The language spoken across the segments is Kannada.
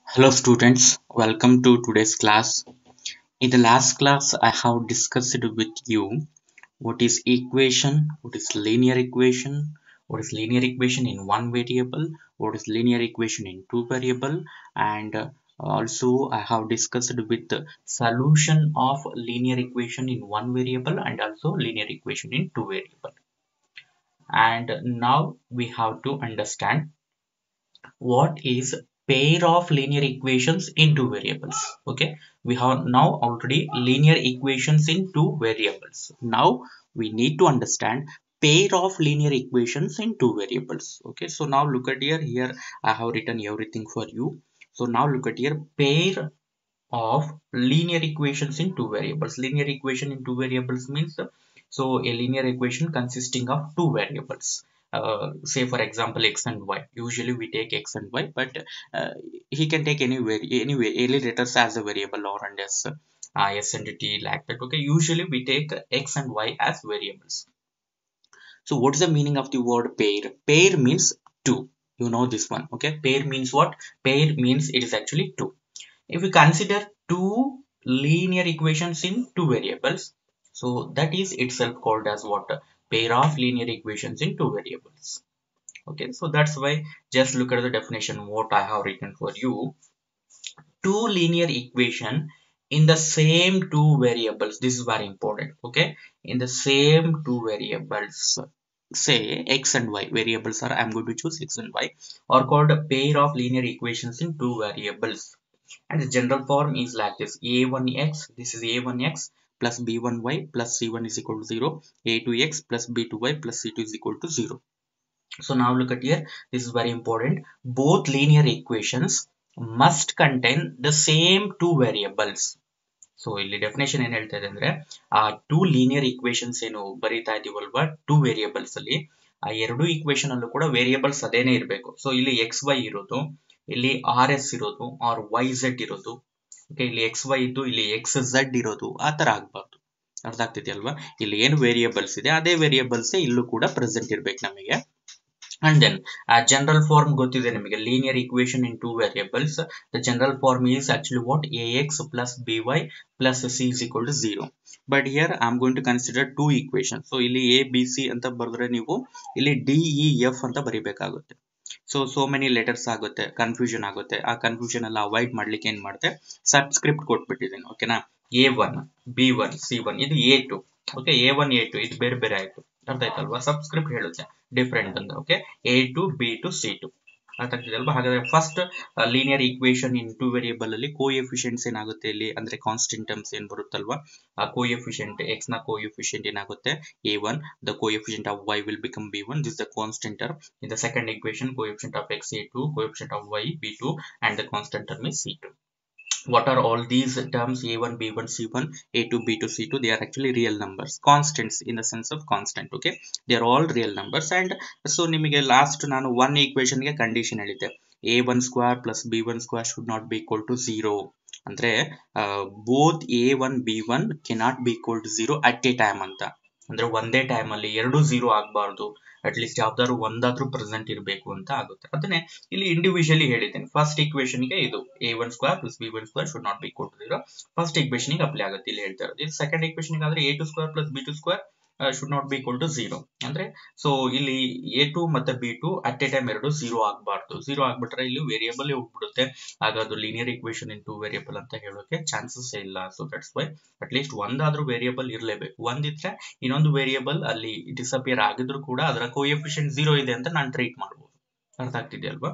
Hello students, welcome to today's class. In the last class, I have discussed with you what is equation, what is linear equation, what is linear equation in one variable, what is linear equation in two variable, and uh, also I have discussed with the solution of linear equation in one variable and also linear equation in two variable. And now we have to understand what is pair of linear equations in two variables okay we have now already linear equations in two variables now we need to understand pair of linear equations in two variables okay so now look at here here i have written everything for you so now look at here pair of linear equations in two variables linear equation in two variables means so a linear equation consisting of two variables uh, say for example x and y usually we take x and y but uh, he can take any anyway any letters as a variable or and as uh, s and t like that okay usually we take x and y as variables so what is the meaning of the word pair pair means two you know this one okay pair means what pair means it is actually two if we consider two linear equations in two variables so that is itself called as what pair of linear equations in two variables okay so that's why just look at the definition what i have written for you two linear equation in the same two variables this is very important okay in the same two variables say x and y variables are i'm going to choose x and y are called a pair of linear equations in two variables and the general form is like this a1x this is a1x plus b1y plus c1 is equal to 0 a2x plus b2y plus c2 is equal to 0 so now look at here this is very important both linear equations must contain the same two variables so ಇಲ್ಲಿ ಡೆಫಿನೇಷನ್ ಏನ್ ಹೇಳ್ತಾ ಇದೆ ಅಂದ್ರೆ ಆ ಟೂ ಲೀನಿಯರ್ ಈಕ್ವೇಶನ್ಸ್ ಏನು ಬರೀತಾ ಇದೀವಲ್ವಾ ಟೂ ವೇರಿಯೇಬಲ್ಸ್ ಅಲ್ಲಿ ಆ ಎರಡು ಈಕ್ವೇಶನ್ ಅಲ್ಲೂ ಕೂಡ ವೇರಿಯೇಬಲ್ಸ್ ಅದೇನೆ ಇರಬೇಕು ಸೊ ಇಲ್ಲಿ ಎಕ್ಸ್ ವೈ ಇರೋದು ಇಲ್ಲಿ ಆರ್ ಎಸ್ ಇರೋದು ಆರ್ ವೈ ಝೆಡ್ ಇರೋದು ಓಕೆ ಇಲ್ಲಿ ಎಕ್ಸ್ ವೈ ಇದ್ದು ಇಲ್ಲಿ ಎಕ್ಸ್ ಝೆಡ್ ಇರೋದು ಆ ತರ ಆಗ್ಬಾರ್ದು ಅರ್ಥ ಆಗ್ತಿದೆಯಲ್ವಾ ಇಲ್ಲಿ ಏನು ವೇರಿಯೇಬಲ್ಸ್ ಇದೆ ಅದೇ ವೇರಿಯೇಬಲ್ಸ್ ಇಲ್ಲೂ ಕೂಡ ಪ್ರೆಸೆಂಟ್ ಇರ್ಬೇಕು ನಮಗೆ ಅಂಡ್ ದೆನ್ ಆ ಜನರಲ್ ಫಾರ್ಮ್ ಗೊತ್ತಿದೆ ನಿಮಗೆ linear equation in two variables the general form is actually what A X plus B Y plus C is equal to zero but here I am going to consider two equation so ಇಲ್ಲಿ ಎ ಬಿ ಸಿ ಅಂತ ಬರೆದ್ರೆ ನೀವು ಇಲ್ಲಿ ಡಿ ಇ ಎಫ್ ಅಂತ ಬರಿಬೇಕಾಗುತ್ತೆ ಸೊ ಸೋ ಮೆನಿ ಲೆಟರ್ಸ್ ಆಗುತ್ತೆ ಕನ್ಫ್ಯೂಷನ್ ಆಗುತ್ತೆ ಆ ಕನ್ಫ್ಯೂಷನ್ ಎಲ್ಲ ಅವಾಯ್ಡ್ ಮಾಡ್ಲಿಕ್ಕೆ ಏನ್ ಮಾಡುತ್ತೆ ಸಬ್ಸ್ಕ್ರಿಪ್ಟ್ ಕೊಟ್ಬಿಟ್ಟಿದ್ದೀನಿ ಓಕೆನಾ A one B one C one ಇದು A two okay A one A two ಇದು ಬೇರೆ ಬೇರೆ ಆಯ್ತು ಅರ್ಥ ಆಯ್ತಲ್ವಾ ಸಬ್ಸ್ಕ್ರಿಪ್ಟ್ ಹೇಳುತ್ತೆ ಡಿಫ್ರೆಂಟ್ ಅಂತ okay A two B two C two ಅರ್ಥ ಆಗ್ತಿದೆಯಲ್ವಾ ಹಾಗಾದ್ರೆ first linear equation in two variable ಅಲ್ಲಿ ಕೋ ಎಫಿಷಿಯನ್ಸ್ ಏನಾಗುತ್ತೆ ಇಲ್ಲಿ ಅಂದ್ರೆ ಕಾನ್ಸ್ಟೆಂಟ್ ಟರ್ಮ್ಸ್ ಏನ್ ಬರುತ್ತಲ್ವಾ ಆ ಕೋ ಎಫಿಷಿಯಂಟ್ ಎಕ್ಸ್ ನ ಕೋ ಎಫಿಷಿಯಂಟ್ ಏನಾಗುತ್ತೆ A one the coefficient of Y will become B one this the constant term in the second equation coefficient of X A two coefficient of Y B two and the constant term is C two what are all these terms a1 b1 c1 a2 b2 c2 they are actually real numbers constants in the sense of constant okay they are all real numbers and so ನಿಮಗೆ ಲಾಸ್ಟ್ ನಾನು ಒನ್ ಈಕ್ವೇಶನ್ ಗೆ ಕಂಡೀಷನ್ ಹೇಳಿದ್ದೆ A one square plus B one square should not be equal to zero ಅಂದ್ರೆ both A one B one cannot be equal to zero at a time ಅಂತ ಅಂದ್ರೆ ಒಂದೇ ಟೈಮ್ ಅಲ್ಲಿ ಎರಡು ಝೀರೋ ಆಗಬಾರ್ದು ಅಟ್ ಲೀಸ್ಟ್ ಯಾವ್ದಾದ್ರು ಒಂದಾದ್ರೂ ಪ್ರೆಸೆಂಟ್ ಇರಬೇಕು ಅಂತ ಆಗುತ್ತೆ ಅದನ್ನೇ ಇಲ್ಲಿ ಇಂಡಿವಿಜುವಲಿ ಹೇಳಿದ್ದೇನೆ ಫಸ್ಟ್ ಈಕ್ವೇಶನ್ ಗೆ ಇದು A one square plus B one square should not be equal to zero first equation ಗೆ ಅಪ್ಲೈ ಆಗುತ್ತೆ ಇಲ್ಲಿ ಹೇಳ್ತಾ ಇರೋದು ಇದು ಸೆಕೆಂಡ್ ಈಕ್ವೇಶನ್ ಆದ್ರೆ A two square plus B two square should not be equal to zero ಅಂದ್ರೆ ಸೊ ಇಲ್ಲಿ ಎ ಟು ಮತ್ತೆ B two at a time ಎರಡು ಝೀರೋ ಆಗಬಾರ್ದು ಝೀರೋ ಆಗ್ಬಿಟ್ರೆ ಇಲ್ಲಿ ವೇರಿಯಬಲ್ ಹೋಗ್ಬಿಡುತ್ತೆ ಆಗ ಅದು linear equation in two variable ಅಂತ ಹೇಳೋಕೆ ಚಾನ್ಸಸ್ ಇಲ್ಲ so that's why at least ಒಂದಾದ್ರೂ ವೇರಿಯಬಲ್ ಇರಲೇಬೇಕು ಒಂದಿದ್ರೆ ಇನ್ನೊಂದು ವೇರಿಯಬಲ್ ಅಲ್ಲಿ ಡಿಸಪಿಯರ್ ಆಗಿದ್ರು ಕೂಡ ಅದರ ಕೋಎಫಿಷಿಯಂಟ್ ಝೀರೋ ಇದೆ ಅಂತ ನಾನು ಟ್ರೀಟ್ ಮಾಡಬಹುದು ಅರ್ಥ ಆಗ್ತಿದೆಯಲ್ವಾ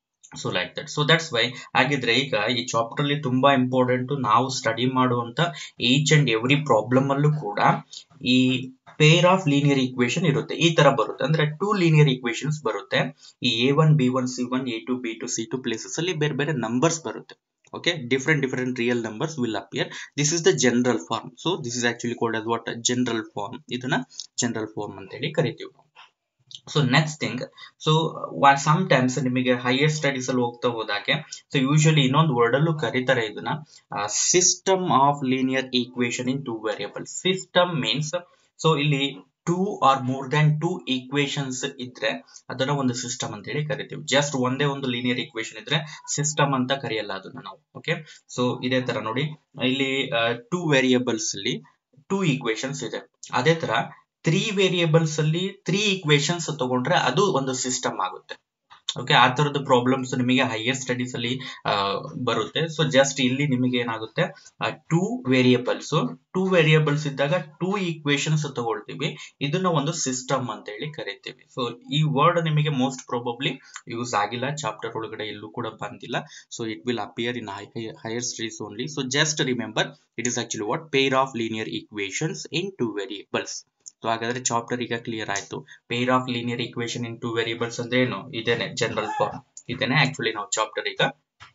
so like that so that's why ಹಾಗಿದ್ರೆ ಈಗ ಈ ಚಾಪ್ಟರ್ ಅಲ್ಲಿ ತುಂಬಾ ಇಂಪಾರ್ಟೆಂಟ್ ನಾವು ಸ್ಟಡಿ ಮಾಡುವಂತ ಈಚ್ ಅಂಡ್ ಎವ್ರಿ ಪ್ರಾಬ್ಲಮ್ ಅಲ್ಲೂ ಕೂಡ ಈ ಪೇರ್ ಆಫ್ ಲೀನಿಯರ್ ಈಕ್ವೇಶನ್ ಇರುತ್ತೆ ಈ ತರ ಬರುತ್ತೆ ಅಂದ್ರೆ ಟೂ ಲೀನಿಯರ್ ಈಕ್ವೇಶನ್ಸ್ ಬರುತ್ತೆ ಈ A one B one C one A two B two C two places ಅಲ್ಲಿ ಬೇರೆ ಬೇರೆ ನಂಬರ್ಸ್ ಬರುತ್ತೆ okay different different real numbers will appear this is the general form so this is actually called as what general form ಇದನ್ನ general form ಅಂತ ಹೇಳಿ ಕರಿತೀವಿ ನಾವು so next thing so sometimes ನಿಮಗೆ ಹೈಯರ್ ಸ್ಟಡೀಸ್ ಅಲ್ಲಿ ಹೋಗ್ತಾ ಹೋದಾಗೆ ಸೊ ಯೂಶಲಿ ಇನ್ನೊಂದು ವರ್ಡ್ ಅಲ್ಲೂ ಕರೀತಾರೆ ಇದನ್ನ system of linear equation in two variable system means so ಇಲ್ಲಿ two or more than two equations ಇದ್ರೆ ಅದನ್ನ ಒಂದು ಸಿಸ್ಟಮ್ ಅಂತ ಹೇಳಿ ಕರಿತೀವಿ ಜಸ್ಟ್ ಒಂದೇ ಒಂದು ಲೀನಿಯರ್ ಈಕ್ವೇಶನ್ ಇದ್ರೆ ಸಿಸ್ಟಮ್ ಅಂತ ಕರೆಯಲ್ಲ ಅದನ್ನ ನಾವು ಓಕೆ ಸೊ ಇದೇ ತರ ನೋಡಿ ಇಲ್ಲಿ ಟೂ ವೇರಿಯೇಬಲ್ಸ್ ಅಲ್ಲಿ ಟೂ ಈಕ್ವೇಶನ್ಸ್ ಇದೆ ಅದೇ ತರ ತ್ರೀ ವೇರಿಯೇಬಲ್ಸ್ ಅಲ್ಲಿ ತ್ರೀ ಈಕ್ವೇಶನ್ಸ್ ತಗೊಂಡ್ರೆ ಅದು ಒಂದು ಸಿಸ್ಟಮ್ ಆಗುತ್ತೆ ಓಕೆ ಆ ತರದ ಪ್ರಾಬ್ಲಮ್ಸ್ ನಿಮಗೆ ಹೈಯರ್ ಸ್ಟಡೀಸ್ ಅಲ್ಲಿ ಬರುತ್ತೆ ಸೊ ಜಸ್ಟ್ ಇಲ್ಲಿ ನಿಮಗೆ ಏನಾಗುತ್ತೆ ಟೂ ವೇರಿಯೇಬಲ್ಸ್ ಟೂ ವೇರಿಯೇಬಲ್ಸ್ ಇದ್ದಾಗ ಟೂ ಈಕ್ವೇಶನ್ಸ್ ತಗೊಳ್ತೀವಿ ಇದನ್ನ ಒಂದು ಸಿಸ್ಟಮ್ ಅಂತ ಹೇಳಿ ಕರಿತೀವಿ ಸೊ ಈ ವರ್ಡ್ ನಿಮಗೆ ಮೋಸ್ಟ್ ಪ್ರಾಬಬ್ಲಿ ಯೂಸ್ ಆಗಿಲ್ಲ ಚಾಪ್ಟರ್ ಒಳಗಡೆ ಎಲ್ಲೂ ಕೂಡ ಬಂದಿಲ್ಲ so it will appear in higher studies only so just remember it is actually what pair of linear equations in two variables so ಹಾಗಾದ್ರೆ ಚಾಪ್ಟರ್ ಈಗ ಕ್ಲಿಯರ್ ಆಯ್ತು pair of linear equation in two variables ಅಂದ್ರೆ ಏನು ಇದೇನೆ ಜನರಲ್ ಫಾರ್ಮ್ ಇದೇನೆ ಆಕ್ಚುಲಿ ನಾವು ಚಾಪ್ಟರ್ ಈಗ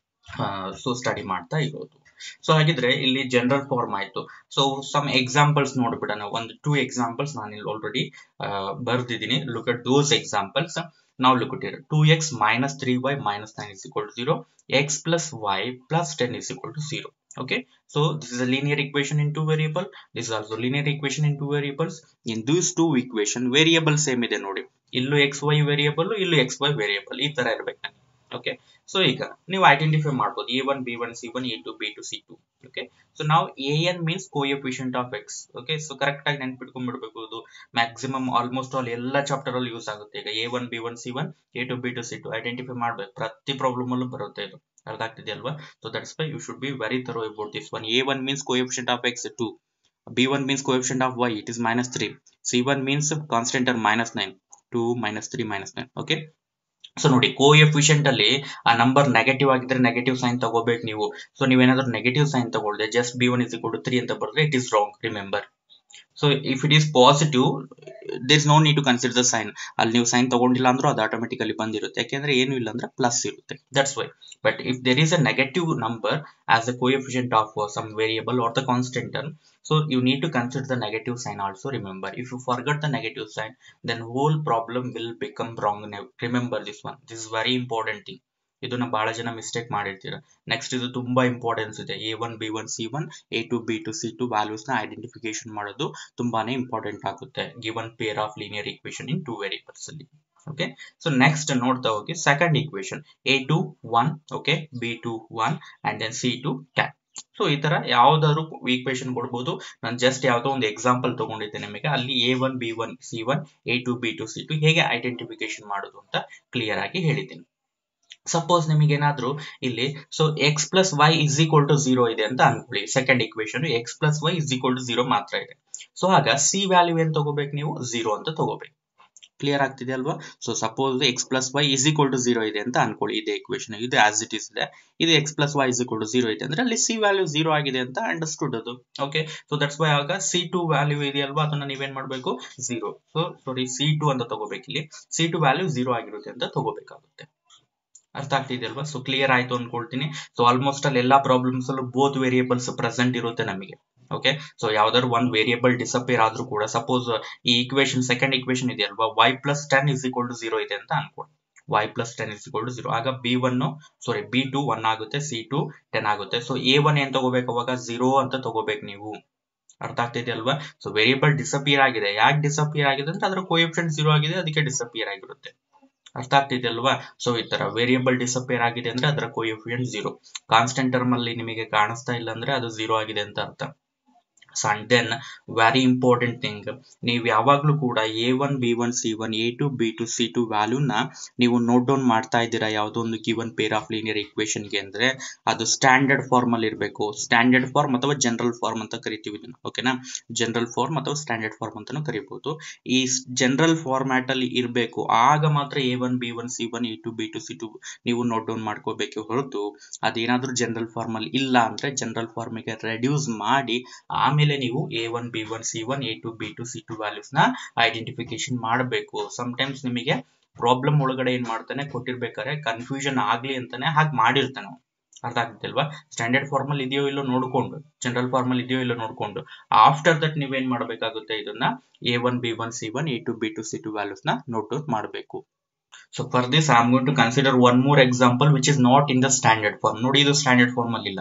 ಸೊ ಸ್ಟಡಿ ಮಾಡ್ತಾ ಇರೋದು ಸೊ ಹಾಗಿದ್ರೆ ಇಲ್ಲಿ ಜನರಲ್ ಫಾರ್ಮ್ ಆಯ್ತು ಸೊ ಸಮ್ ಎಕ್ಸಾಂಪಲ್ಸ್ ನೋಡ್ಬಿಡೋಣ ಒಂದು ಟೂ ಎಕ್ಸಾಂಪಲ್ಸ್ ನಾನು ಇಲ್ಲಿ ಆಲ್ರೆಡಿ ಬರ್ದಿದ್ದೀನಿ ಲುಕ್ ಅಟ್ ದೋಸ್ ಎಕ್ಸಾಂಪಲ್ಸ್ ನಾವು look at here 2x minus 3y minus 9 is equal to 0 x plus y plus 10 is equal to 0 okay so this is a linear equation in two variable this is also linear equation in two variables in these two equation variable same ಇದೆ ನೋಡಿ ಇಲ್ಲೂ ಎಕ್ಸ್ ವೈ ವೇರಿಯಬಲ್ ಇಲ್ಲೂ ಎಕ್ಸ್ ವೈ ವೇರಿಯಬಲ್ ಈ ತರ ಇರ್ಬೇಕು ನನಗೆ ಓಕೆ ಸೊ ಈಗ ನೀವು ಐಡೆಂಟಿಫೈ ಮಾಡ್ಬೋದು a one B one C one A two B two C two okay so ನಾವು a n means coefficient of x okay so correct ಆಗಿ ನೆನ್ಪಿಟ್ಕೊಂಡ್ಬಿಡ್ಬೇಕು ಇದು ಮ್ಯಾಕ್ಸಿಮಮ್ ಆಲ್ಮೋಸ್ಟ್ ಆಲ್ ಎಲ್ಲ ಚಾಪ್ಟರ್ ಅಲ್ಲಿ ಯೂಸ್ ಆಗುತ್ತೆ ಈಗ a one B one C one A two B two C two identify ಮಾಡ್ಬೇಕು ಪ್ರತಿ ಪ್ರಾಬ್ಲಮ್ ಅಲ್ಲೂ ಬರುತ್ತೆ ಇದು ಅರ್ಥ ಆಗ್ತಿದೆ ಅಲ್ವಾ so that's why you should be very thorough about this one a one means coefficient of x two b1 means coefficient of y it is minus 3 c1 means constant or minus 9 2 minus 3 minus 9 okay so ನೋಡಿ ಕೋಎಫಿಷಿಯಂಟ್ ಅಲ್ಲಿ ಆ ನಂಬರ್ ನೆಗೆಟಿವ್ ಆಗಿದ್ರೆ ನೆಗೆಟಿವ್ ಸೈನ್ ತಗೋಬೇಕು ನೀವು ಸೊ ನೀವೇನಾದ್ರೂ ನೆಗೆಟಿವ್ ಸೈನ್ ತಗೊಳ್ದೆ just b one is equal to three ಅಂತ ಬರೆದ್ರೆ it is wrong remember so if it is positive there is no need to consider the sign ಅಲ್ಲಿ ನೀವು ಸೈನ್ ತಗೊಂಡಿಲ್ಲ ಅಂದ್ರೂ ಅದು ಆಟೋಮೆಟಿಕಲಿ ಬಂದಿರುತ್ತೆ ಯಾಕೆಂದ್ರೆ ಏನು ಇಲ್ಲ ಅಂದ್ರೆ ಪ್ಲಸ್ ಇರುತ್ತೆ that's why but if there is a negative number as a coefficient of some variable or the constant so you need to consider the negative sign also remember if you forget the negative sign then whole problem will become wrong remember this one this is very important thing ಇದನ್ನ ಬಹಳ ಜನ ಮಿಸ್ಟೇಕ್ ಮಾಡಿರ್ತೀರ ನೆಕ್ಸ್ಟ್ ಇದು ತುಂಬಾ ಇಂಪಾರ್ಟೆನ್ಸ್ ಇದೆ a one B one C one A two B two C two values ನ ಐಡೆಂಟಿಫಿಕೇಶನ್ ಮಾಡೋದು ತುಂಬಾನೇ ಇಂಪಾರ್ಟೆಂಟ್ ಆಗುತ್ತೆ given pair of linear equation in two variables ಅಲ್ಲಿ ಓಕೆ ಸೊ ನೆಕ್ಸ್ಟ್ ನೋಡ್ತಾ ಹೋಗಿ second equation a two one okay b two one and then c two ten so ಈ ತರ ಯಾವ್ದಾದ್ರು ಈಕ್ವೇಶನ್ ಕೊಡ್ಬೋದು ನಾನು ಜಸ್ಟ್ ಯಾವ್ದೋ ಒಂದು ಎಕ್ಸಾಂಪಲ್ ತಗೊಂಡಿದ್ದೆ ನಿಮಗೆ ಅಲ್ಲಿ a one B one C one A two B two C two ಹೇಗೆ ಐಡೆಂಟಿಫಿಕೇಶನ್ ಮಾಡೋದು ಅಂತ ಕ್ಲಿಯರ್ ಆಗಿ ಹೇಳಿದ್ದೀನಿ ಸಪೋಸ್ ನಿಮಗೇನಾದ್ರೂ ಇಲ್ಲಿ so x plus y is equal to zero ಇದೆ ಅಂತ ಅನ್ಕೊಳ್ಳಿ second equation x plus y is equal to zero ಮಾತ್ರ ಇದೆ ಸೊ ಆಗ ಸಿ ವ್ಯಾಲ್ಯೂ ಏನ್ ತಗೋಬೇಕು ನೀವು ಜೀರೋ ಅಂತ ತಗೋಬೇಕು ಕ್ಲಿಯರ್ ಆಗ್ತಿದೆ ಅಲ್ವಾ so suppose x plus y is equal to zero ಇದೆ ಅಂತ ಅನ್ಕೊಳ್ಳಿ ಇದೆ ಈಕ್ವೇಶನ್ ಇದು ಆಸ್ ಇಟ್ ಇಸ್ ಇದೆ ಇದು x plus y is equal to zero ಇದೆ ಅಂದ್ರೆ ಅಲ್ಲಿ ಸಿ ವ್ಯಾಲ್ಯೂ ಜೀರೋ ಆಗಿದೆ ಅಂತ ಅಂಡರ್ಸ್ಟುಡ್ ಅದು ಓಕೆ ಸೊ ದಟ್ಸ್ ವೈ ಆಗ ಸಿ ಟು ವ್ಯಾಲ್ಯೂ ಇದೆಯಲ್ವಾ ಅದನ್ನ ನೀವೇನ್ ಮಾಡ್ಬೇಕು zero so sorry c two ಅಂತ ತಗೋಬೇಕು ಇಲ್ಲಿ ಸಿ ಟು ವ್ಯಾಲ್ಯೂ ಜೀರೋ ಆಗಿರುತ್ತೆ ಅಂತ ತಗೋಬೇಕಾಗುತ್ತೆ ಅರ್ಥ ಆಗ್ತಿದೆಯಲ್ವಾ ಸೊ ಕ್ಲಿಯರ್ ಆಯ್ತು ಅನ್ಕೊಳ್ತೀನಿ ಸೊ ಆಲ್ಮೋಸ್ಟ್ ಅಲ್ಲಿ ಎಲ್ಲಾ ಪ್ರಾಬ್ಲಮ್ಸ್ ಅಲ್ಲೂ ಬೋತ್ ವೇರಿಯೇಬಲ್ಸ್ ಪ್ರೆಸೆಂಟ್ ಇರುತ್ತೆ ನಮಗೆ ಓಕೆ ಸೊ ಯಾವ್ದಾದ್ರು ಒಂದು ವೇರಿಯೇಬಲ್ ಡಿಸಪಿಯರ್ ಆದ್ರೂ ಕೂಡ ಸಪೋಸ್ ಈ ಈಕ್ವೇಶನ್ ಸೆಕೆಂಡ್ ಈಕ್ವೇಶನ್ ಇದೆಯಲ್ವಾ y plus ten is equal to zero ಇದೆ ಅಂತ ಅನ್ಕೊಳ್ಳಿ y plus ten is equal to zero ಆಗ b one sorry b two one ಆಗುತ್ತೆ ಸಿ ಟು ಟೆನ್ ಆಗುತ್ತೆ ಸೊ ಎ ಒನ್ ಏನ್ ತಗೋಬೇಕು ಅವಾಗ ಜೀರೋ ಅಂತ ತಗೋಬೇಕು ನೀವು ಅರ್ಥ ಆಗ್ತಿದೆಯಲ್ವಾ ಸೊ ವೇರಿಯೇಬಲ್ ಡಿಸಪಿಯರ್ ಆಗಿದೆ ಯಾಕೆ ಡಿಸಪಿಯರ್ ಆಗಿದೆ ಅಂತ ಅದ್ರ ಕೋಎಫಿಷಿಯಂಟ್ ಜೀರೋ ಆಗಿದೆ ಅದಕ್ಕೆ ಡಿಸಪಿಯರ್ ಆಗಿರುತ್ತೆ ಅರ್ಥ ಆಗ್ತಿದೆಯಲ್ವಾ ಸೊ ಈ ತರ ವೇರಿಯೇಬಲ್ ಡಿಸಪಿಯರ್ ಆಗಿದೆ ಅಂದ್ರೆ ಅದರ ಕೋಎಫಿಷಿಯಂಟ್ ಜೀರೋ ಕಾನ್ಸ್ಟೆಂಟ್ ಟರ್ಮ್ ಅಲ್ಲಿ ನಿಮಗೆ ಕಾಣಿಸ್ತಾ ಇಲ್ಲ ಅಂದ್ರೆ ಅದು ಜೀರೋ ಆಗಿದೆ ಅಂತ ಅರ್ಥ so and then very important thing ನೀವು ಯಾವಾಗ್ಲೂ ಕೂಡ a one B one C one A two B two C two ವ್ಯಾಲ್ಯೂನ ನೀವು ನೋಟ್ ಡೌನ್ ಮಾಡ್ತಾ ಇದ್ದೀರಾ ಯಾವುದೋ ಒಂದು ಗಿವನ್ ಪೇರ್ ಆಫ್ ಲೀನಿಯರ್ ಗೆ ಅಂದ್ರೆ ಅದು ಸ್ಟ್ಯಾಂಡರ್ಡ್ ಫಾರ್ಮ್ ಅಲ್ಲಿ ಇರಬೇಕು ಸ್ಟ್ಯಾಂಡರ್ಡ್ ಫಾರ್ಮ್ ಅಥವಾ ಜನರಲ್ ಫಾರ್ಮ್ ಅಂತ ಕರಿತೀವಿ ಇದನ್ನ ಓಕೆನಾ ಜನರಲ್ ಫಾರ್ಮ್ ಅಥವಾ ಸ್ಟ್ಯಾಂಡರ್ಡ್ ಫಾರ್ಮ್ ಅಂತಾನು ಕರಿಬಹುದು ಈ ಜನರಲ್ ಫಾರ್ಮ್ಯಾಟ್ ಅಲ್ಲಿ ಇರಬೇಕು ಆಗ ಮಾತ್ರ a one B one C one A two B two C two ನೀವು ನೋಟ್ ಡೌನ್ ಮಾಡ್ಕೋಬೇಕು ಹೊರತು ಅದೇನಾದ್ರೂ ಜನರಲ್ ಫಾರ್ಮ್ ಅಲ್ಲಿ ಇಲ್ಲ ಅಂದ್ರೆ ಜನರಲ್ ಫಾರ್ಮಿಗೆ ರೆಡ್ಯೂಸ್ ಮಾಡಿ ಆಮೇಲೆ ನೀವು a one B one C one A two B two C two values ನ ಐಡೆಂಟಿಫಿಕೇಶನ್ ಮಾಡಬೇಕು ಟೈಮ್ಸ್ ನಿಮಗೆ ಪ್ರಾಬ್ಲಮ್ ಒಳಗಡೆ ಏನ್ ಮಾಡ್ತಾನೆ ಕೊಟ್ಟಿರ್ಬೇಕಾದ್ರೆ ಕನ್ಫ್ಯೂಷನ್ ಆಗ್ಲಿ ಅಂತಾನೆ ಹಾಗೆ ಮಾಡಿರ್ತಾನೆ ಅರ್ಥ ಆಗ್ತಿಲ್ವಾ ಸ್ಟ್ಯಾಂಡರ್ಡ್ ಫಾರ್ಮಲ್ ಇದೆಯೋ ಇಲ್ಲೋ ನೋಡ್ಕೊಂಡು ಜನರಲ್ ಫಾರ್ಮಲ್ ಇದೆಯೋ ಇಲ್ಲೋ ನೋಡ್ಕೊಂಡು ಆಫ್ಟರ್ ದಟ್ ನೀವೇನ್ ಮಾಡಬೇಕಾಗುತ್ತೆ ಇದನ್ನ a one B one C one A two B two C two values ನ ನೋಟ್ ಡೌನ್ ಮಾಡಬೇಕು so for this I am going to consider one more example which is not in the standard form ನೋಡಿ ಇದು ಸ್ಟ್ಯಾಂಡರ್ಡ್ ಫಾರ್ಮ್ ಅಲ್ಲಿ ಇಲ್ಲ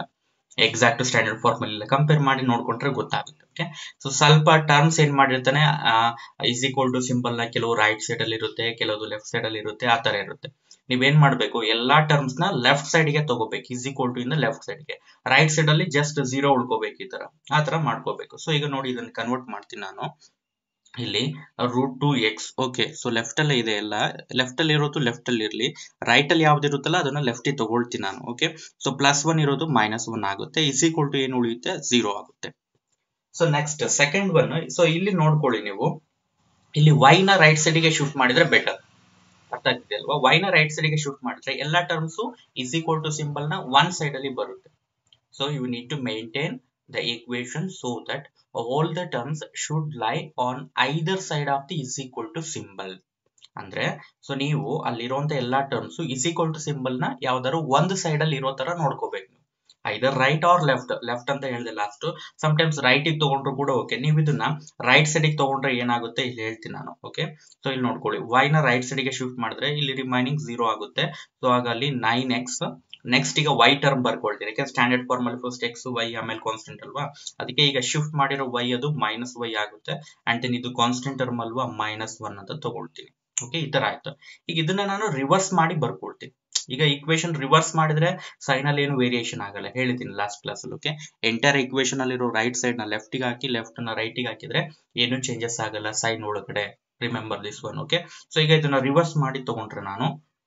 ಎಕ್ಸಾಕ್ಟ್ ಸ್ಟ್ಯಾಂಡರ್ಡ್ ಫಾರ್ಮಲ್ ಇಲ್ಲ ಕಂಪೇರ್ ಮಾಡಿ ನೋಡ್ಕೊಂಡ್ರೆ ಗೊತ್ತಾಗುತ್ತೆ ಓಕೆ ಸೊ ಸ್ವಲ್ಪ ಟರ್ಮ್ಸ್ ಏನ್ ಮಾಡಿರ್ತಾನೆ ಇಸ್ ಈಕ್ವಲ್ ಟು ಸಿಂಬಲ್ ನ ಕೆಲವು ರೈಟ್ ಸೈಡ್ ಅಲ್ಲಿ ಇರುತ್ತೆ ಕೆಲವು ಲೆಫ್ಟ್ ಸೈಡ್ ಅಲ್ಲಿ ಇರುತ್ತೆ ಆ ತರ ಇರುತ್ತೆ ನೀವೇನ್ ಮಾಡ್ಬೇಕು ಎಲ್ಲಾ ಟರ್ಮ್ಸ್ ನ ಲೆಫ್ಟ್ ಸೈಡ್ ಗೆ ತಗೋಬೇಕು ಇಸ್ ಈಕ್ವಲ್ ಟು ಇಂದ ಲೆಫ್ಟ್ ಸೈಡ್ ಗೆ ರೈಟ್ ಸೈಡ್ ಅಲ್ಲಿ ಜಸ್ಟ್ ಜೀರೋ ಉಳ್ಕೋಬೇಕು ಈ ತರ ಆ ತರ ಮಾಡ್ಕೋಬೇಕು ಸೊ ಈಗ ನೋಡಿ ಇದನ್ನ ಕನ್ವರ್ಟ್ ಮಾಡ್ತೀನಿ ನಾನು ಇಲ್ಲಿ root two x okay so left ಅಲ್ಲೇ ಇದೆ ಎಲ್ಲ ಲೆಫ್ಟ್ ಅಲ್ಲಿ ಇರೋದು ಲೆಫ್ಟ್ ಅಲ್ಲಿ ಇರಲಿ ರೈಟ್ ಅಲ್ಲಿ ಯಾವ್ದು ಇರುತ್ತಲ್ಲ ಅದನ್ನ ಲೆಫ್ಟ್ ತಗೊಳ್ತೀನಿ ನಾನು ಓಕೆ ಸೊ ಪ್ಲಸ್ ಒನ್ ಇರೋದು ಮೈನಸ್ ಒನ್ ಆಗುತ್ತೆ ಇಸ್ ಈಕ್ವಲ್ ಟು ಏನು ಉಳಿಯುತ್ತೆ ಝೀರೋ ಆಗುತ್ತೆ so next second one so ಇಲ್ಲಿ ನೋಡ್ಕೊಳ್ಳಿ ನೀವು ಇಲ್ಲಿ ವೈ ನ ರೈಟ್ ಸೈಡ್ ಗೆ ಶಿಫ್ಟ್ ಮಾಡಿದ್ರೆ ಬೆಟರ್ ಅರ್ಥ ಆಗ್ತಿದೆ ಅಲ್ವಾ ವೈ ನ ರೈಟ್ ಸೈಡ್ ಗೆ ಶಿಫ್ಟ್ ಮಾಡಿದ್ರೆ ಎಲ್ಲಾ terms is equal to symbol ನ ಒನ್ ಸೈಡ್ ಅಲ್ಲಿ ಬರುತ್ತೆ so you need to maintain the equation so that all the terms should lie on either side of the is equal to symbol ಅಂದ್ರೆ ಸೊ ನೀವು ಅಲ್ಲಿರುವಂತ ಎಲ್ಲಾ terms is equal to symbol ನ ಯಾವ್ದಾದ್ರು ಒಂದು ಸೈಡ್ ಅಲ್ಲಿ ಇರೋ ತರ ನೋಡ್ಕೋಬೇಕು ನೀವು either right or left left ಅಂತ ಹೇಳಿದೆ ಲಾಸ್ಟ್ ಸಮ್ ಟೈಮ್ಸ್ ರೈಟ್ ಗೆ ತಗೊಂಡ್ರು ಕೂಡ ಓಕೆ ನೀವು ಇದನ್ನ ರೈಟ್ ಸೈಡ್ ಗೆ ತಗೊಂಡ್ರೆ ಏನಾಗುತ್ತೆ ಇಲ್ಲಿ ಹೇಳ್ತೀನಿ ನಾನು ಓಕೆ ಸೊ ಇಲ್ಲಿ ನೋಡ್ಕೊಳ್ಳಿ ವೈ ನ ರೈಟ್ ಸೈಡ್ ಗೆ ಶಿಫ್ಟ್ ಮಾಡಿದ್ರೆ ಇಲ್ಲಿ ರಿಮೈನಿಂಗ್ ಝೀರೋ ಆಗುತ್ತೆ ಸೊ ಆಗ ಅಲ್ಲಿ ನೈನ್ ಎಕ್ಸ್ ನೆಕ್ಸ್ಟ್ ಈಗ ವೈ ಟರ್ಮ್ ಬರ್ಕೊಳ್ತೀನಿ ಯಾಕಂದ್ರೆ ಸ್ಟ್ಯಾಂಡರ್ಡ್ ಫಾರ್ಮ್ ಅಲ್ಲಿ ಫಸ್ಟ್ ಎಕ್ಸ್ ವೈ ಆಮೇಲೆ ಕಾನ್ಸ್ಟೆಂಟ್ ಅಲ್ವಾ ಅದಕ್ಕೆ ಈಗ ಶಿಫ್ಟ್ ಮಾಡಿರೋ ವೈ ಅದು ಮೈನಸ್ ವೈ ಆಗುತ್ತೆ ಅಂಡ್ ದೆನ್ ಇದು ಕಾನ್ಸ್ಟೆಂಟ್ ಟರ್ಮ್ ಅಲ್ವಾ ಮೈನಸ್ ಒನ್ ಅಂತ ತಗೊಳ್ತೀನಿ ಓಕೆ ಈ ತರ ಆಯ್ತು ಈಗ ಇದನ್ನ ನಾನು ರಿವರ್ಸ್ ಮಾಡಿ ಬರ್ಕೊಳ್ತೀನಿ ಈಗ ಇಕ್ವೇಶನ್ ರಿವರ್ಸ್ ಮಾಡಿದ್ರೆ ಸೈನ್ ಅಲ್ಲಿ ಏನು ವೇರಿಯೇಷನ್ ಆಗಲ್ಲ ಹೇಳಿದ್ದೀನಿ ಲಾಸ್ಟ್ ಕ್ಲಾಸ್ ಅಲ್ಲಿ ಓಕೆ ಎಂಟೈರ್ ಇಕ್ವೇಶನ್ ಅಲ್ಲಿರೋ ರೈಟ್ ಸೈಡ್ ನ ಲೆಫ್ಟ್ ಗೆ ಹಾಕಿ ಲೆಫ್ಟ್ ನ ರೈಟ್ ಗೆ ಹಾಕಿದ್ರೆ ಏನು ಚೇಂಜಸ್ ಆಗಲ್ಲ ಸೈನ್ ಒಳಗಡೆ remember this one okay so ಈಗ ಇದನ್ನ ರಿವರ್ಸ್ ಮಾಡಿ ತಗೊಂಡ್ರೆ ನಾನು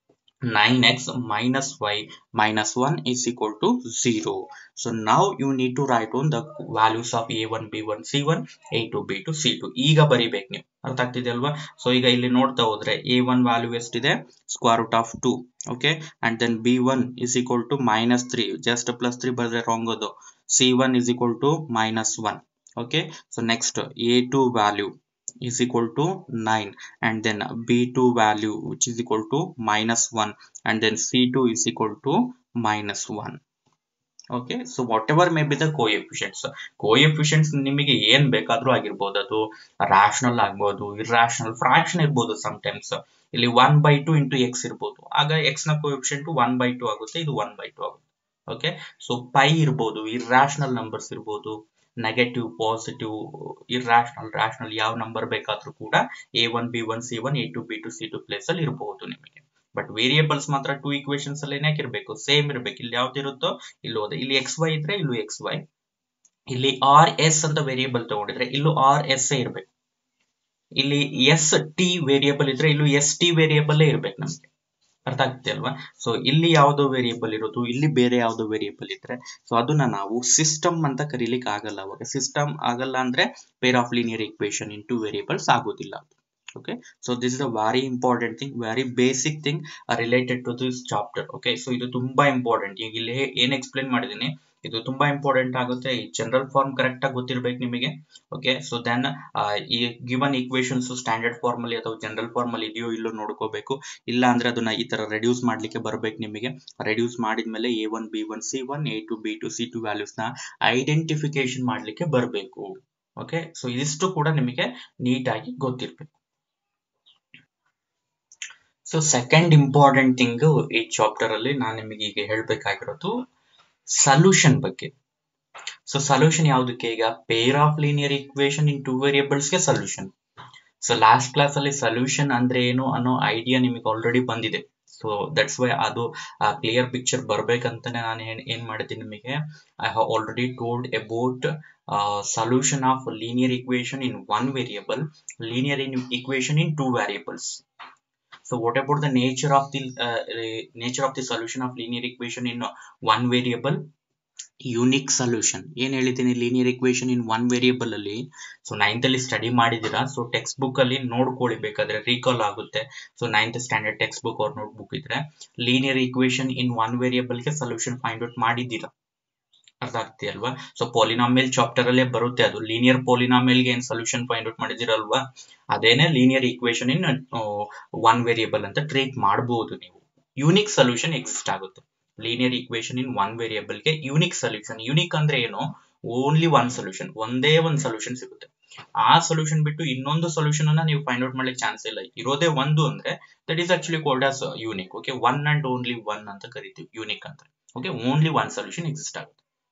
9x minus y minus 1 is equal to 0. So now you need to write on the values of a1, b1, c1, a2, b2, c2. ಈಗ ಬರಿಬೇಕು ನೀವು ಅರ್ಥ ಆಗ್ತಿದೆ ಅಲ್ವಾ ಸೊ ಈಗ ಇಲ್ಲಿ ನೋಡ್ತಾ ಹೋದ್ರೆ ಎ ಒನ್ ವ್ಯಾಲ್ಯೂ ಎಷ್ಟಿದೆ square root of two okay and then b one is equal to minus three just plus three ಬರೆದ್ರೆ ರಾಂಗ್ ಅದು c one is equal to minus one okay so next a two value is equal to 9 and then b2 value which is equal to minus 1 and then c2 is equal to minus 1 okay so whatever may be the coefficients coefficients ನಿಮಗೆ ಏನ್ ಬೇಕಾದ್ರೂ ಆಗಿರ್ಬೋದು ಅದು ರಾಷನಲ್ ಆಗ್ಬೋದು ಇರ್ರಾಷನಲ್ ಫ್ರಾಕ್ಷನ್ ಇರ್ಬೋದು ಟೈಮ್ಸ್ ಇಲ್ಲಿ one by two into x ಇರ್ಬೋದು ಆಗ ಎಕ್ಸ್ ನ ಕೋಎಫಿಷಿಯಂಟ್ ಒನ್ ಬೈ ಟು ಆಗುತ್ತೆ ಇದು ಒನ್ ಬೈ ಟು ಆಗುತ್ತೆ ಓಕೆ ಸೊ ಪೈ ಇರ್ಬೋದು ಇರ್ರಾಷನಲ್ ನಂಬರ್ಸ್ ಇರ್ಬೋದು ನೆಗೆಟಿವ್ ಪಾಸಿಟಿವ್ ಇರ್ರಾಷನಲ್ ರಾಷನಲ್ ಯಾವ ನಂಬರ್ ಬೇಕಾದ್ರೂ ಕೂಡ a one B one C one A two B two C two place ಅಲ್ಲಿ ಇರಬಹುದು ನಿಮಗೆ ಬಟ್ ವೇರಿಯೇಬಲ್ಸ್ ಮಾತ್ರ ಟೂ ಈಕ್ವೇಶನ್ಸ್ ಅಲ್ಲಿ ಇರಬೇಕು ಸೇಮ್ ಇರಬೇಕು ಇಲ್ಲಿ ಯಾವ್ದು ಇರುತ್ತೋ ಇಲ್ಲಿ ಹೋದ ಇಲ್ಲಿ ಎಕ್ಸ್ ವೈ ಇದ್ರೆ ಇಲ್ಲೂ ಎಕ್ಸ್ ವೈ ಇಲ್ಲಿ ಆರ್ ಎಸ್ ಅಂತ ವೇರಿಯೇಬಲ್ ತಗೊಂಡಿದ್ರೆ ಇಲ್ಲೂ ಆರ್ ಎಸ್ ಇರಬೇಕು ಇಲ್ಲಿ ಎಸ್ ಟಿ ವೇರಿಯೇಬಲ್ ಇದ್ರೆ ಇಲ್ಲೂ ಎಸ್ ಟಿ ವೇರಿಯೇಬಲ್ ಇರ್ಬೇಕು ನಮ್ಗೆ ಅರ್ಥ ಆಗ್ತಿದೆ ಅಲ್ವಾ ಸೊ ಇಲ್ಲಿ ಯಾವ್ದೋ ವೇರಿಯೇಬಲ್ ಇರೋದು ಇಲ್ಲಿ ಬೇರೆ ಯಾವ್ದೋ ವೇರಿಯೇಬಲ್ ಇದ್ರೆ ಸೊ ಅದನ್ನ ನಾವು ಸಿಸ್ಟಮ್ ಅಂತ ಕರೀಲಿಕ್ಕೆ ಆಗಲ್ಲ ಅವಾಗ ಸಿಸ್ಟಮ್ ಆಗಲ್ಲ ಅಂದ್ರೆ pair of linear equation in two variables ಆಗೋದಿಲ್ಲ okay so this is a very important thing very basic thing related to this chapter okay so ಇದು ತುಂಬಾ ಇಂಪಾರ್ಟೆಂಟ್ ಈಗ ಇಲ್ಲಿ ಏನ್ ಎಕ್ಸ್ಪ್ಲೇನ್ ಮಾಡಿದೀನಿ ಇದು ತುಂಬಾ ಇಂಪಾರ್ಟೆಂಟ್ ಆಗುತ್ತೆ ಈ ಜನರಲ್ ಫಾರ್ಮ್ ಕರೆಕ್ಟ್ ಆಗಿ ಗೊತ್ತಿರ್ಬೇಕು ನಿಮಗೆ ಓಕೆ ಸೊ ದೆನ್ ಈ ಗಿವನ್ ಈಕ್ವೇಶನ್ಸ್ ಸ್ಟ್ಯಾಂಡರ್ಡ್ ಫಾರ್ಮ್ ಅಲ್ಲಿ ಅಥವಾ ಜನರಲ್ ಫಾರ್ಮ್ ಅಲ್ಲಿ ಇದೆಯೋ ಇಲ್ಲೋ ನೋಡ್ಕೋಬೇಕು ಇಲ್ಲ ಅಂದ್ರೆ ಅದನ್ನ ಈ ತರ ರೆಡ್ಯೂಸ್ ಮಾಡ್ಲಿಕ್ಕೆ ಬರ್ಬೇಕು ನಿಮಗೆ ರೆಡ್ಯೂಸ್ ಮಾಡಿದ್ಮೇಲೆ a one B one C one A two B two C two values ನ ಐಡೆಂಟಿಫಿಕೇಶನ್ ಮಾಡ್ಲಿಕ್ಕೆ ಬರಬೇಕು ಓಕೆ ಸೊ ಇದಿಷ್ಟು ಕೂಡ ನಿಮಗೆ ನೀಟಾಗಿ ಗೊತ್ತಿರ್ಬೇಕು ಸೊ ಸೆಕೆಂಡ್ ಇಂಪಾರ್ಟೆಂಟ್ ಥಿಂಗ್ ಈ ಚಾಪ್ಟರ್ ಅಲ್ಲಿ ನಾನು ನಿಮಗೆ ಈಗ ಹೇಳ್ಬೇಕಾಗಿರೋದು ಸೊಲ್ಯೂಷನ್ ಬಗ್ಗೆ ಸೊ ಸೊಲ್ಯೂಷನ್ ಯಾವುದಕ್ಕೆ ಈಗ pair of linear equation in two variables ಗೆ ಸೊಲ್ಯೂಷನ್ ಸೊ ಲಾಸ್ಟ್ ಕ್ಲಾಸ್ ಅಲ್ಲಿ ಸೊಲ್ಯೂಷನ್ ಅಂದ್ರೆ ಏನು ಅನ್ನೋ ಐಡಿಯಾ ನಿಮಗೆ ಆಲ್ರೆಡಿ ಬಂದಿದೆ ಸೊ ದಟ್ಸ್ ವೈ ಅದು ಕ್ಲಿಯರ್ ಪಿಕ್ಚರ್ ಬರ್ಬೇಕಂತಾನೆ ನಾನು ಏನ್ ಏನ್ ಮಾಡಿದ್ದೀನಿ ನಿಮಗೆ I have already told about solution of linear equation in one variable linear in equation in two variables So what about the nature of the uh, nature of the solution of linear equation in one variable? Unique solution ಏನ್ ಹೇಳಿದ್ದೀನಿ linear equation in one variable ಅಲ್ಲಿ ಸೊ ನೈನ್ತ್ ಅಲ್ಲಿ ಸ್ಟಡಿ ಮಾಡಿದೀರಾ ಸೊ ಟೆಕ್ಸ್ಟ್ ಬುಕ್ ಅಲ್ಲಿ ನೋಡ್ಕೊಳ್ಳಿ ಬೇಕಾದ್ರೆ ರೀಕಾಲ್ ಆಗುತ್ತೆ so ninth standard textbook ಅವ್ರ ನೋಟ್ ಬುಕ್ ಇದ್ರೆ linear equation in one variable ಗೆ ಸೊಲ್ಯೂಷನ್ ಫೈಂಡ್ ಔಟ್ ಮಾಡಿದ್ದೀರಾ ಅರ್ಥ ಆಗ್ತಿ ಅಲ್ವಾ ಸೊ ಪಾಲಿನಾಮಿಯಲ್ ಚಾಪ್ಟರ್ ಅಲ್ಲೇ ಬರುತ್ತೆ ಅದು ಲೀನಿಯರ್ ಪಾಲಿನಾಮಿಯಲ್ ಗೆ ಏನ್ ಸೊಲ್ಯೂಷನ್ ಫೈಂಡ್ ಔಟ್ ಮಾಡಿದಿರಲ್ವಾ ಅದೇನೆ linear equation in one variable ಅಂತ ಟ್ರೀಟ್ ಮಾಡಬಹುದು ನೀವು ಯೂನಿಕ್ ಸೊಲ್ಯೂಷನ್ ಎಕ್ಸಿಸ್ಟ್ ಆಗುತ್ತೆ linear equation in one variable ಗೆ ಯೂನಿಕ್ ಸೊಲ್ಯೂಷನ್ ಯೂನಿಕ್ ಅಂದ್ರೆ ಏನು ಓನ್ಲಿ ಒನ್ ಸೊಲ್ಯೂಷನ್ ಒಂದೇ ಒಂದು ಸೊಲ್ಯೂಷನ್ ಸಿಗುತ್ತೆ ಆ ಸೊಲ್ಯೂಷನ್ ಬಿಟ್ಟು ಇನ್ನೊಂದು ಸೊಲ್ಯೂಷನ್ ಅನ್ನ ನೀವು ಫೈಂಡ್ ಔಟ್ ಮಾಡ್ಲಿಕ್ಕೆ ಚಾನ್ಸ್ ಇಲ್ಲ ಇರೋದೇ ಒಂದು ಅಂದ್ರೆ that is actually called as unique okay one and only one ಅಂತ ಕರಿತೀವಿ ಯೂನಿಕ್ ಅಂತ okay only one solution exist ಆಗುತ್ತೆ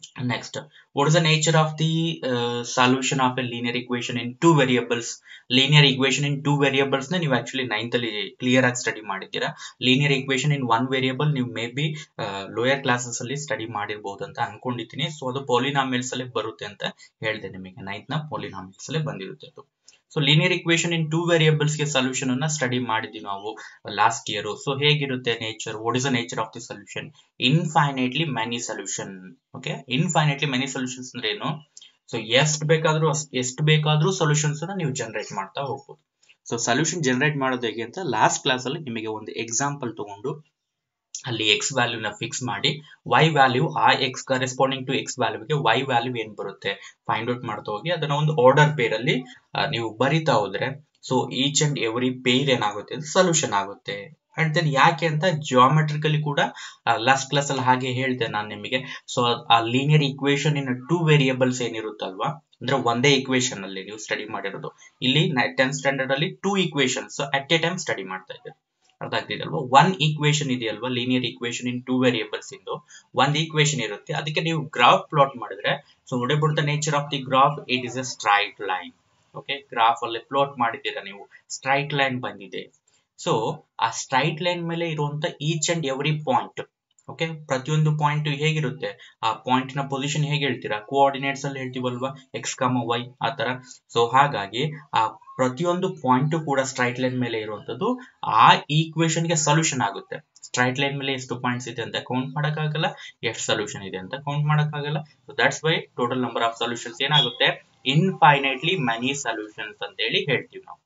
Next, what is the nature of the uh, solution of a linear equation in two variables? Linear equation in two variables ನ ನೀವು ಆಕ್ಚುಲಿ ನೈನ್ತ್ ಅಲ್ಲಿ ಕ್ಲಿಯರ್ ಆಗಿ ಸ್ಟಡಿ ಮಾಡಿದ್ದೀರಾ linear equation in one variable ನೀವು ಮೇ ಬಿ ಲೋಯರ್ ಕ್ಲಾಸಸ್ ಅಲ್ಲಿ ಸ್ಟಡಿ ಮಾಡಿರ್ಬೋದು ಅಂತ ಅನ್ಕೊಂಡಿದ್ದೀನಿ ಸೊ ಅದು ಪಾಲಿನಾಮಿಯಲ್ಸ್ ಅಲ್ಲಿ ಬರುತ್ತೆ ಅಂತ ಹೇಳಿದೆ ನಿಮಗೆ ನೈನ್ತ್ ನ ಪಾಲಿನಾಮಿಯಲ್ಸ್ ಅಲ್ಲೇ ಬಂದಿರುತ್ತೆ ಅದು so linear equation in two variables ಗೆ ಸೊಲ್ಯೂಷನ್ ಅನ್ನ ಸ್ಟಡಿ ಮಾಡಿದ್ವಿ ನಾವು ಲಾಸ್ಟ್ ಇಯರ್ ಸೊ ಹೇಗಿರುತ್ತೆ nature what is the nature of the solution infinitely many solution okay infinitely many solutions ಅಂದ್ರೆ ಏನು ಸೊ ಎಷ್ಟು ಬೇಕಾದ್ರೂ ಎಷ್ಟು ಬೇಕಾದ್ರೂ ಸೊಲ್ಯೂಷನ್ಸ್ ನೀವು ಜನರೇಟ್ ಮಾಡ್ತಾ ಹೋಗ್ಬೋದು ಸೊ ಸೊಲ್ಯೂಷನ್ ಜನರೇಟ್ ಮಾಡೋದು ಹೇಗೆ ಅಂತ ಲಾಸ್ಟ್ ಕ್ಲಾಸ್ ಅಲ್ಲಿ ನಿಮಗೆ ಒಂದು ಎಕ್ಸಾಂಪಲ್ ತಗೊಂಡು ಅಲ್ಲಿ ಎಕ್ಸ್ ವ್ಯಾಲ್ಯೂನ ಫಿಕ್ಸ್ ಮಾಡಿ ವೈ ವ್ಯಾಲ್ಯೂ ಆ ಎಕ್ಸ್ ಕರೆಸ್ಪಾಂಡಿಂಗ್ ಟು ಎಕ್ಸ್ ವ್ಯಾಲ್ಯೂಗೆ ವೈ ವ್ಯಾಲ್ಯೂ ಏನ್ ಬರುತ್ತೆ ಫೈಂಡ್ ಔಟ್ ಮಾಡ್ತಾ ಹೋಗಿ ಅದನ್ನ ಒಂದು ಆರ್ಡರ್ ಪೇರ್ ಅಲ್ಲಿ ನೀವು ಬರಿತಾ ಹೋದ್ರೆ so each and every pair ಏನಾಗುತ್ತೆ ಸೊಲ್ಯೂಷನ್ ಆಗುತ್ತೆ ಅಂಡ್ ದೆನ್ ಯಾಕೆ ಅಂತ ಜಿಯೋಮೆಟ್ರಿಕಲಿ ಕೂಡ ಲಾಸ್ಟ್ ಕ್ಲಾಸ್ ಅಲ್ಲಿ ಹಾಗೆ ಹೇಳಿದೆ ನಾನು ನಿಮಗೆ ಸೊ ಆ linear equation in two variables ಏನಿರುತ್ತಲ್ವಾ ಅಂದ್ರೆ ಒಂದೇ ಇಕ್ವೇಶನ್ ಅಲ್ಲಿ ನೀವು ಸ್ಟಡಿ ಮಾಡಿರೋದು ಇಲ್ಲಿ ಟೆಂತ್ ಸ್ಟ್ಯಾಂಡರ್ಡ್ ಅಲ್ಲಿ two equations at a time study ಮಾಡ್ತಾ ಇದ್ದಾರೆ ಅರ್ಥ ಆಗ್ತಿದಲ್ವಾ ಒನ್ ಈಕ್ವೇಶನ್ ಇದೆಯಲ್ವಾ linear equation in two variables ಇಂದು ಒಂದ್ ಈಕ್ವೇಶನ್ ಇರುತ್ತೆ ಅದಕ್ಕೆ ನೀವು ಗ್ರಾಫ್ ಪ್ಲಾಟ್ ಮಾಡಿದ್ರೆ ಸೊ ಹೊಡೆಬಿಡ್ತ nature of the graph it is a straight line okay graph ಅಲ್ಲಿ ಪ್ಲಾಟ್ ಮಾಡಿದ್ದೀರಾ ನೀವು ಸ್ಟ್ರೈಟ್ ಲೈನ್ ಬಂದಿದೆ ಸೊ ಆ ಸ್ಟ್ರೈಟ್ ಲೈನ್ ಮೇಲೆ ಇರುವಂತ each and every point okay ಪ್ರತಿಯೊಂದು ಪಾಯಿಂಟ್ ಹೇಗಿರುತ್ತೆ ಆ ಪಾಯಿಂಟ್ ನ ಪೊಸಿಷನ್ ಹೇಗೆ ಹೇಳ್ತೀರಾ ಕೋಆರ್ಡಿನೇಟ್ಸ್ ಅಲ್ಲಿ ಹೇಳ್ತೀವಲ್ವಾ ಎಕ್ಸ್ ಕಮ ವೈ ಆ ತರ ಸೊ ಹಾಗಾಗಿ ಆ ಪ್ರತಿಯೊಂದು ಪಾಯಿಂಟ್ ಕೂಡ ಸ್ಟ್ರೈಟ್ ಲೈನ್ ಮೇಲೆ ಇರುವಂತದ್ದು ಆ ಈಕ್ವೇಶನ್ ಗೆ ಸೊಲ್ಯೂಷನ್ ಆಗುತ್ತೆ ಸ್ಟ್ರೈಟ್ ಲೈನ್ ಮೇಲೆ ಎಷ್ಟು ಪಾಯಿಂಟ್ಸ್ ಇದೆ ಅಂತ ಕೌಂಟ್ ಮಾಡಕ್ಕಾಗಲ್ಲ ಎಷ್ಟು ಸೊಲ್ಯೂಷನ್ ಇದೆ ಅಂತ ಕೌಂಟ್ ಮಾಡಕ್ಕಾಗಲ್ಲ so that's why total number of solutions ಏನಾಗುತ್ತೆ ಇನ್ಫೈನೈಟ್ಲಿ ಮನಿ ಸೊಲ್ಯೂಷನ್ಸ್ ಅಂತ ಹೇಳಿ ಹೇಳ್ತೀವಿ ನಾವು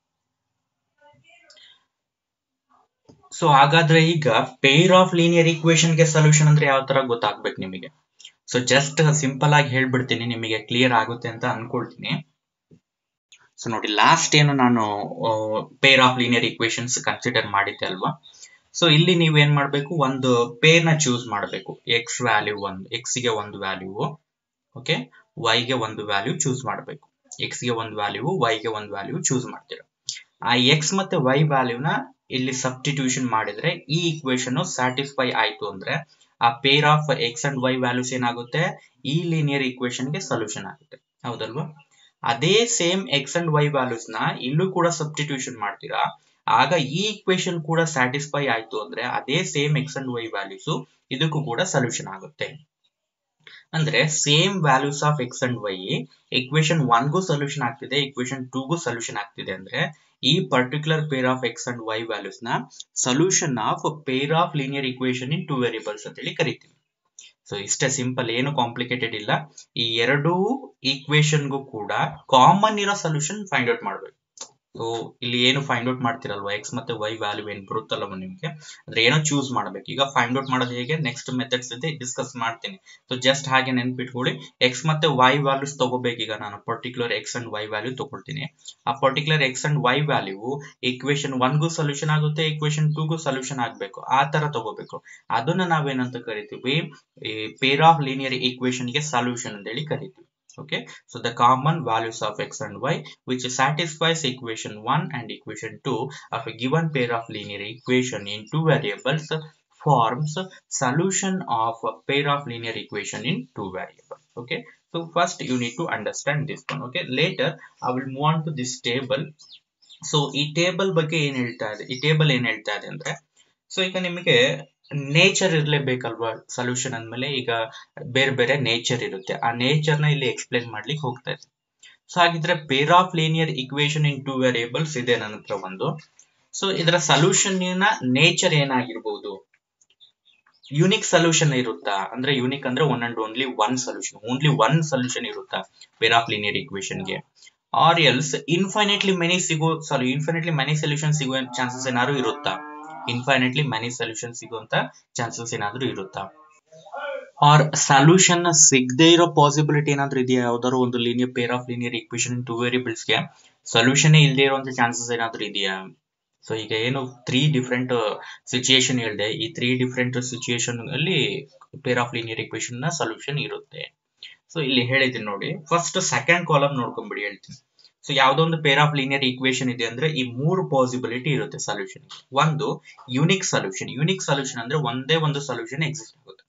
ಸೊ ಹಾಗಾದ್ರೆ ಈಗ ಪೇರ್ ಆಫ್ ಲೀನಿಯರ್ ಈಕ್ವೇಶನ್ ಗೆ ಸೊಲ್ಯೂಷನ್ ಅಂದ್ರೆ ಯಾವ ತರ ಗೊತ್ತಾಗ್ಬೇಕು ನಿಮಗೆ ಸೊ ಜಸ್ಟ್ ಸಿಂಪಲ್ ಆಗಿ ಹೇಳ್ಬಿಡ್ತೀನಿ ನಿಮಗೆ ಕ್ಲಿಯರ್ ಆಗುತ್ತೆ ಅಂತ ಅನ್ಕೊಳ್ತೀನಿ ಸೊ ನೋಡಿ ಲಾಸ್ಟ್ ಏನು ನಾನು pair of linear equations consider ಮಾಡಿದ್ದೆ ಅಲ್ವಾ ಸೊ ಇಲ್ಲಿ ನೀವು ಏನ್ ಮಾಡ್ಬೇಕು ಒಂದು ಪೇರ್ ನ ಚೂಸ್ ಮಾಡಬೇಕು ಎಕ್ಸ್ ವ್ಯಾಲ್ಯೂ ಒಂದು ಎಕ್ಸ್ ಗೆ ಒಂದು ವ್ಯಾಲ್ಯೂ ಓಕೆ ವೈ ಗೆ ಒಂದು ವ್ಯಾಲ್ಯೂ ಚೂಸ್ ಮಾಡಬೇಕು ಎಕ್ಸ್ ಗೆ ಒಂದು ವ್ಯಾಲ್ಯೂ ವೈ ಗೆ ಒಂದು ವ್ಯಾಲ್ಯೂ ಚೂಸ್ ಮಾಡ್ತೀರಾ ಆ ಎಕ್ಸ್ ಮತ್ತೆ ವೈ ವ್ಯಾಲ್ಯೂನ ಇಲ್ಲಿ ಸಬ್ಸ್ಟಿಟ್ಯೂಷನ್ ಮಾಡಿದ್ರೆ ಈ ಇಕ್ವೇಶನ್ ಸ್ಯಾಟಿಸ್ಫೈ ಆಯ್ತು ಅಂದ್ರೆ ಆ pair of x and y values ಏನಾಗುತ್ತೆ ಈ ಲೀನಿಯರ್ ಇಕ್ವೇಶನ್ ಗೆ ಸೊಲ್ಯೂಷನ್ ಆಗುತ್ತೆ ಹೌದಲ್ವಾ ಅದೇ same x and y values ನ ಇಲ್ಲೂ ಕೂಡ ಸಬ್ಸ್ಟಿಟ್ಯೂಷನ್ ಮಾಡ್ತೀರಾ ಆಗ ಈ ಇಕ್ವೇಶನ್ ಕೂಡ ಸ್ಯಾಟಿಸ್ಫೈ ಆಯ್ತು ಅಂದ್ರೆ ಅದೇ same x and y values ಇದಕ್ಕೂ ಕೂಡ ಸೊಲ್ಯೂಷನ್ ಆಗುತ್ತೆ ಅಂದ್ರೆ same values of x and y equation ಒನ್ಗೂ ಸೊಲ್ಯೂಷನ್ ಆಗ್ತಿದೆ ಇಕ್ವೇಶನ್ ಟೂಗೂ ಸೊಲ್ಯೂಷನ್ ಆಗ್ತಿದೆ ಅಂದ್ರೆ ಈ particular pair of x and y values ನ solution of pair of linear equation in two variables ಅಂತ ಹೇಳಿ ಕರಿತೀವಿ ಸೊ ಇಷ್ಟೇ ಸಿಂಪಲ್ ಏನು ಕಾಂಪ್ಲಿಕೇಟೆಡ್ ಇಲ್ಲ ಈ ಎರಡೂ ಈಕ್ವೇಶನ್ಗೂ ಕೂಡ ಕಾಮನ್ ಇರೋ ಸೊಲ್ಯೂಷನ್ ಫೈಂಡ್ ಔಟ್ ಮಾಡ್ಬೇಕು ಸೊ ಇಲ್ಲಿ ಏನು ಫೈಂಡ್ ಔಟ್ ಮಾಡ್ತಿರಲ್ವಾ ಎಕ್ಸ್ ಮತ್ತೆ ವೈ ವ್ಯಾಲ್ಯೂ ಏನ್ ಬರುತ್ತಲ್ವ ನಿಮ್ಗೆ ಅಂದ್ರೆ ಏನೋ ಚೂಸ್ ಮಾಡ್ಬೇಕು ಈಗ ಫೈಂಡ್ ಔಟ್ ಮಾಡೋದು ಹೇಗೆ ನೆಕ್ಸ್ಟ್ ಮೆಥಡ್ಸ್ ಜೊತೆ ಡಿಸ್ಕಸ್ ಮಾಡ್ತೀನಿ ಸೊ ಜಸ್ಟ್ ಹಾಗೆ ನೆನ್ಪಿಟ್ಕೊಳ್ಳಿ ಎಕ್ಸ್ ಮತ್ತೆ ವೈ ವ್ಯಾಲ್ಯೂಸ್ ತಗೋಬೇಕೀಗ ನಾನು particular x and y value ತಗೊಳ್ತೀನಿ ಆ particular x and y value equation ಒನ್ಗೂ ಸೊಲ್ಯೂಷನ್ ಆಗುತ್ತೆ ಇಕ್ವೇಶನ್ ಟೂಗೂ ಸೊಲ್ಯೂಷನ್ ಆಗ್ಬೇಕು ಆ ತರ ತಗೋಬೇಕು ಅದನ್ನ ನಾವೇನಂತ ಕರಿತೀವಿ ಈ ಪೇರ್ ಆಫ್ ಲೀನಿಯರ್ ಈಕ್ವೇಶನ್ ಗೆ ಸೊಲ್ಯೂಷನ್ ಅಂತ ಹೇಳಿ ಕರಿತೀವಿ okay so the common values of x and y which satisfies equation 1 and equation 2 of a given pair of linear equation in two variables forms solution of a pair of linear equation in two variables okay so first you need to understand this one okay later i will move on to this table so ಈ ಟೇಬಲ್ ಬಗ್ಗೆ ಏನ್ ಹೇಳ್ತಾ ಇದೆ ಈ ಟೇಬಲ್ ಏನ್ ಹೇಳ್ತಾ ಇದೆ ಅಂದ್ರೆ ಸೊ ಈಗ ನಿಮಗೆ ನೇಚರ್ ಇರ್ಲೇಬೇಕಲ್ವಾ ಸೊಲ್ಯೂಷನ್ ಅಂದ್ಮೇಲೆ ಈಗ ಬೇರೆ ಬೇರೆ ನೇಚರ್ ಇರುತ್ತೆ ಆ ನೇಚರ್ ನ ಇಲ್ಲಿ ಎಕ್ಸ್ಪ್ಲೇನ್ ಮಾಡ್ಲಿಕ್ಕೆ ಹೋಗ್ತಾ ಇದೆ ಸೊ ಹಾಗಿದ್ರೆ pair of linear equation in two variables ಇದೆ ನನ್ನ ಹತ್ರ ಒಂದು ಸೊ ಇದರ ಸೊಲ್ಯೂಷನ್ ನೇಚರ್ ಏನಾಗಿರ್ಬೋದು ಯುನಿಕ್ ಸೊಲ್ಯೂಷನ್ ಇರುತ್ತಾ ಅಂದ್ರೆ ಯುನಿಕ್ ಅಂದ್ರೆ one and only one solution only one solution ಇರುತ್ತಾ ಪೇರ್ ಆಫ್ ಲೀನಿಯರ್ ಇಕ್ವೇಶನ್ ಗೆ ಆರ್ ಎಲ್ಸ್ ಇನ್ಫೈನೆಟ್ಲಿ ಮೆನಿ ಸಿಗೋ ಸಾರಿ ಇನ್ಫೈನೆಟ್ಲಿ ಮೆನಿ ಸೊಲ್ಯೂಷನ್ ಸಿಗುವ ಚಾನ್ಸಸ್ ಏನಾದ್ರು ಇರುತ್ತಾ ಇನ್ಫೈನೆಟ್ಲಿ ಮೆನಿ ಸೊಲ್ಯೂಷನ್ ಸಿಗುವಂತ ಚಾನ್ಸಸ್ ಏನಾದ್ರು ಇರುತ್ತಾ ಆರ್ ಸೊಲ್ಯೂಷನ್ ಸಿಗದೆ ಇರೋ ಪಾಸಿಬಿಲಿಟಿ ಏನಾದ್ರು ಇದೆಯಾ ಯಾವ್ದಾದ್ರು ಒಂದು linear pair of linear equation two variables ಗೆ ಸೊಲ್ಯೂಷನ್ ಇಲ್ಲದೆ ಇರುವಂತ ಚಾನ್ಸಸ್ ಏನಾದ್ರು ಇದೆಯಾ ಸೊ ಈಗ ಏನು ತ್ರೀ ಡಿಫ್ರೆಂಟ್ ಸಿಚುಯೇಷನ್ ಹೇಳಿದೆ ಈ ತ್ರೀ ಡಿಫ್ರೆಂಟ್ ಸಿಚುಯೇಷನ್ ಅಲ್ಲಿ ಪೇರ್ ಆಫ್ ಲೀನಿಯರ್ ಇಕ್ವೇಶನ್ ನ ಸೊಲ್ಯೂಷನ್ ಇರುತ್ತೆ ಸೊ ಇಲ್ಲಿ ಹೇಳಿದ್ದೀನಿ ನೋಡಿ ಫಸ್ಟ್ ಸೆಕೆಂಡ್ ಕಾಲಮ್ ನೋಡ್ಕೊಂಡ್ಬಿಡಿ ಹೇಳ್ತೀನಿ ಸೊ ಯಾವ್ದೋ ಒಂದು ಪೇರ್ ಆಫ್ ಲೀನಿಯರ್ ಈಕ್ವೇಶನ್ ಇದೆ ಅಂದ್ರೆ ಈ ಮೂರು ಪಾಸಿಬಿಲಿಟಿ ಇರುತ್ತೆ ಸೊಲ್ಯೂಷನ್ ಒಂದು ಯುನಿಕ್ ಸೊಲ್ಯೂಷನ್ ಯುನಿಕ್ ಸೊಲ್ಯೂಷನ್ ಅಂದ್ರೆ ಒಂದೇ ಒಂದು ಸೊಲ್ಯೂಷನ್ ಎಕ್ಸಿಸ್ಟ್ ಆಗುತ್ತೆ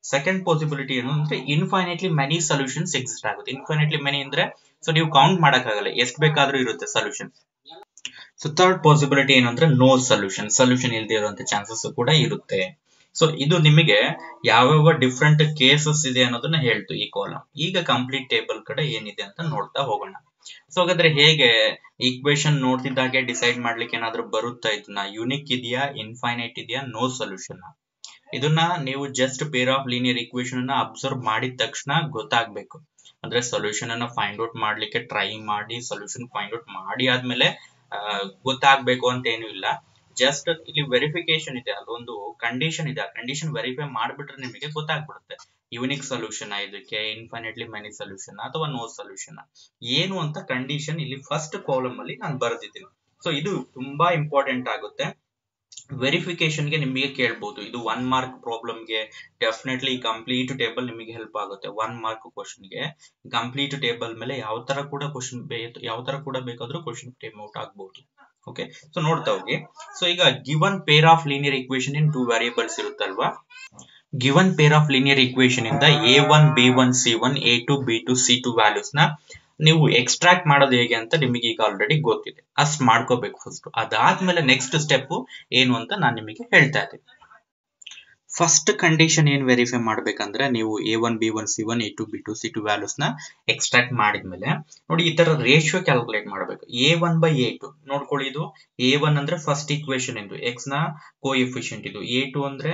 ಸೆಕೆಂಡ್ ಪಾಸಿಬಿಲಿಟಿ ಏನು ಅಂದ್ರೆ ಇನ್ಫೈನೈಟ್ಲಿ ಮೆನಿ ಸೊಲ್ಯೂಷನ್ಸ್ ಎಕ್ಸಿಸ್ಟ್ ಆಗುತ್ತೆ ಇನ್ಫೈನೈಟ್ಲಿ ಮೆನಿ ಅಂದ್ರೆ ಸೊ ನೀವು ಕೌಂಟ್ ಮಾಡಕ್ಕಾಗಲ್ಲ ಎಷ್ಟು ಬೇಕಾದ್ರೂ ಇರುತ್ತೆ ಸೊಲ್ಯೂಷನ್ ಸೊ ಥರ್ಡ್ ಪಾಸಿಬಿಲಿಟಿ ಏನು ಅಂದ್ರೆ ನೋ ಸೊಲ್ಯೂಷನ್ ಸೊಲ್ಯೂಷನ್ ಇಲ್ಲದೆ ಇರುವಂತ ಚಾನ್ಸಸ್ ಕೂಡ ಇರುತ್ತೆ ಸೊ ಇದು ನಿಮಗೆ ಯಾವ್ಯಾವ ಡಿಫ್ರೆಂಟ್ ಕೇಸಸ್ ಇದೆ ಅನ್ನೋದನ್ನ ಹೇಳ್ತು ಈ ಕಾಲಮ್ ಈಗ ಕಂಪ್ಲೀಟ್ ಟೇಬಲ್ ಕಡೆ ಏನಿದೆ ಅಂತ ನೋಡ್ತಾ ಹೋಗೋಣ ಸೊ ಹಾಗಾದ್ರೆ ಹೇಗೆ ಈಕ್ವೇಶನ್ ನೋಡ್ತಿದ್ದಾಗೆ ಡಿಸೈಡ್ ಮಾಡ್ಲಿಕ್ಕೆ ಏನಾದ್ರೂ ಬರುತ್ತಾ ಇದನ್ನ ಯುನಿಕ್ ಇದೆಯಾ ಇನ್ಫೈನೈಟ್ ಇದೆಯಾ ನೋ ಸೊಲ್ಯೂಷನ್ ಇದನ್ನ ನೀವು just pair of linear equation ಅನ್ನ ಅಬ್ಸರ್ವ್ ಮಾಡಿದ ತಕ್ಷಣ ಗೊತ್ತಾಗ್ಬೇಕು ಅಂದ್ರೆ ಸೊಲ್ಯೂಷನ್ ಅನ್ನ ಫೈಂಡ್ ಔಟ್ ಮಾಡ್ಲಿಕ್ಕೆ ಟ್ರೈ ಮಾಡಿ ಸೊಲ್ಯೂಷನ್ ಫೈಂಡ್ ಔಟ್ ಮಾಡಿ ಆದ್ಮೇಲೆ ಗೊತ್ತಾಗ್ಬೇಕು ಅಂತ ಏನು ಇಲ್ಲ ಜಸ್ಟ್ ಇಲ್ಲಿ ವೆರಿಫಿಕೇಶನ್ ಇದೆ ಅಲ್ಲೊಂದು ಕಂಡೀಷನ್ ಇದೆ ಆ ಕಂಡೀಷನ್ ವೆರಿಫೈ ಮಾಡ್ಬಿಟ್ರೆ ನಿಮಗೆ ಗೊತ್ತಾಗ್ಬಿಡುತ್ತೆ ಯುನಿಕ್ ಸೊಲ್ಯೂಷನ್ ಇದಕ್ಕೆ ಇನ್ಫೈನೈಟ್ಲಿ ಮೆನಿ ಸೊಲ್ಯೂಷನ್ ಅಥವಾ ನೋ ಸೊಲ್ಯೂಷನ್ ಏನು ಅಂತ ಕಂಡೀಷನ್ ಇಲ್ಲಿ ಫಸ್ಟ್ ಕಾಲಮ್ ಅಲ್ಲಿ ನಾನು ಬರೆದಿದ್ದೀನಿ ಸೊ ಇದು ತುಂಬಾ ಇಂಪಾರ್ಟೆಂಟ್ ಆಗುತ್ತೆ ವೆರಿಫಿಕೇಶನ್ ಗೆ ನಿಮಗೆ ಕೇಳ್ಬೋದು ಇದು ಒನ್ ಮಾರ್ಕ್ ಪ್ರಾಬ್ಲಮ್ ಗೆ ಡೆಫಿನೆಟ್ಲಿ ಕಂಪ್ಲೀಟ್ ಟೇಬಲ್ ನಿಮಗೆ ಹೆಲ್ಪ್ ಆಗುತ್ತೆ ಒನ್ ಮಾರ್ಕ್ ಕ್ವಶನ್ ಗೆ ಕಂಪ್ಲೀಟ್ ಟೇಬಲ್ ಮೇಲೆ ಯಾವ ತರ ಕೂಡ ಕ್ವಶನ್ ಯಾವ ತರ ಕೂಡ ಬೇಕಾದ್ರೂ ಕ್ವಶನ್ ಟೇಮ್ ಔಟ್ ಆಗ್ಬಹುದು ಓಕೆ ಸೊ ನೋಡ್ತಾ ಹೋಗಿ ಸೊ ಈಗ given pair of linear equation in two variables ಇರುತ್ತಲ್ವಾ given pair of linear equation ಇಂದ a one B one C one A two B two C two values ನ ನೀವು ಎಕ್ಸ್ಟ್ರಾಕ್ಟ್ ಮಾಡೋದು ಹೇಗೆ ಅಂತ ನಿಮಗೆ ಈಗ ಆಲ್ರೆಡಿ ಗೊತ್ತಿದೆ ಅಷ್ಟ್ ಮಾಡ್ಕೋಬೇಕು ಫಸ್ಟ್ ಅದಾದ್ಮೇಲೆ ನೆಕ್ಸ್ಟ್ ಸ್ಟೆಪ್ ಏನು ಅಂತ ನಾನು ನಿಮಗೆ ಹೇಳ್ತಾ ಇದ್ದೀನಿ ಫಸ್ಟ್ ಕಂಡೀಷನ್ ಏನ್ ವೆರಿಫೈ ಮಾಡ್ಬೇಕಂದ್ರೆ ನೀವು a one B one C one A two B two C two values ನ ಎಕ್ಸ್ಟ್ರಾಕ್ಟ್ ಮಾಡಿದ್ಮೇಲೆ ನೋಡಿ ಈ ತರ ರೇಷಿಯೋ ಕ್ಯಾಲ್ಕುಲೇಟ್ ಮಾಡಬೇಕು a one by A two ನೋಡ್ಕೊಳ್ಳಿ ಇದು ಎ ಒನ್ ಅಂದ್ರೆ ಫಸ್ಟ್ ಇಕ್ವೇಶನ್ ಇದು ಎಕ್ಸ್ ನ ಕೋ ಎಫಿಷಿಯಂಟ್ ಇದು ಎ ಟು ಅಂದ್ರೆ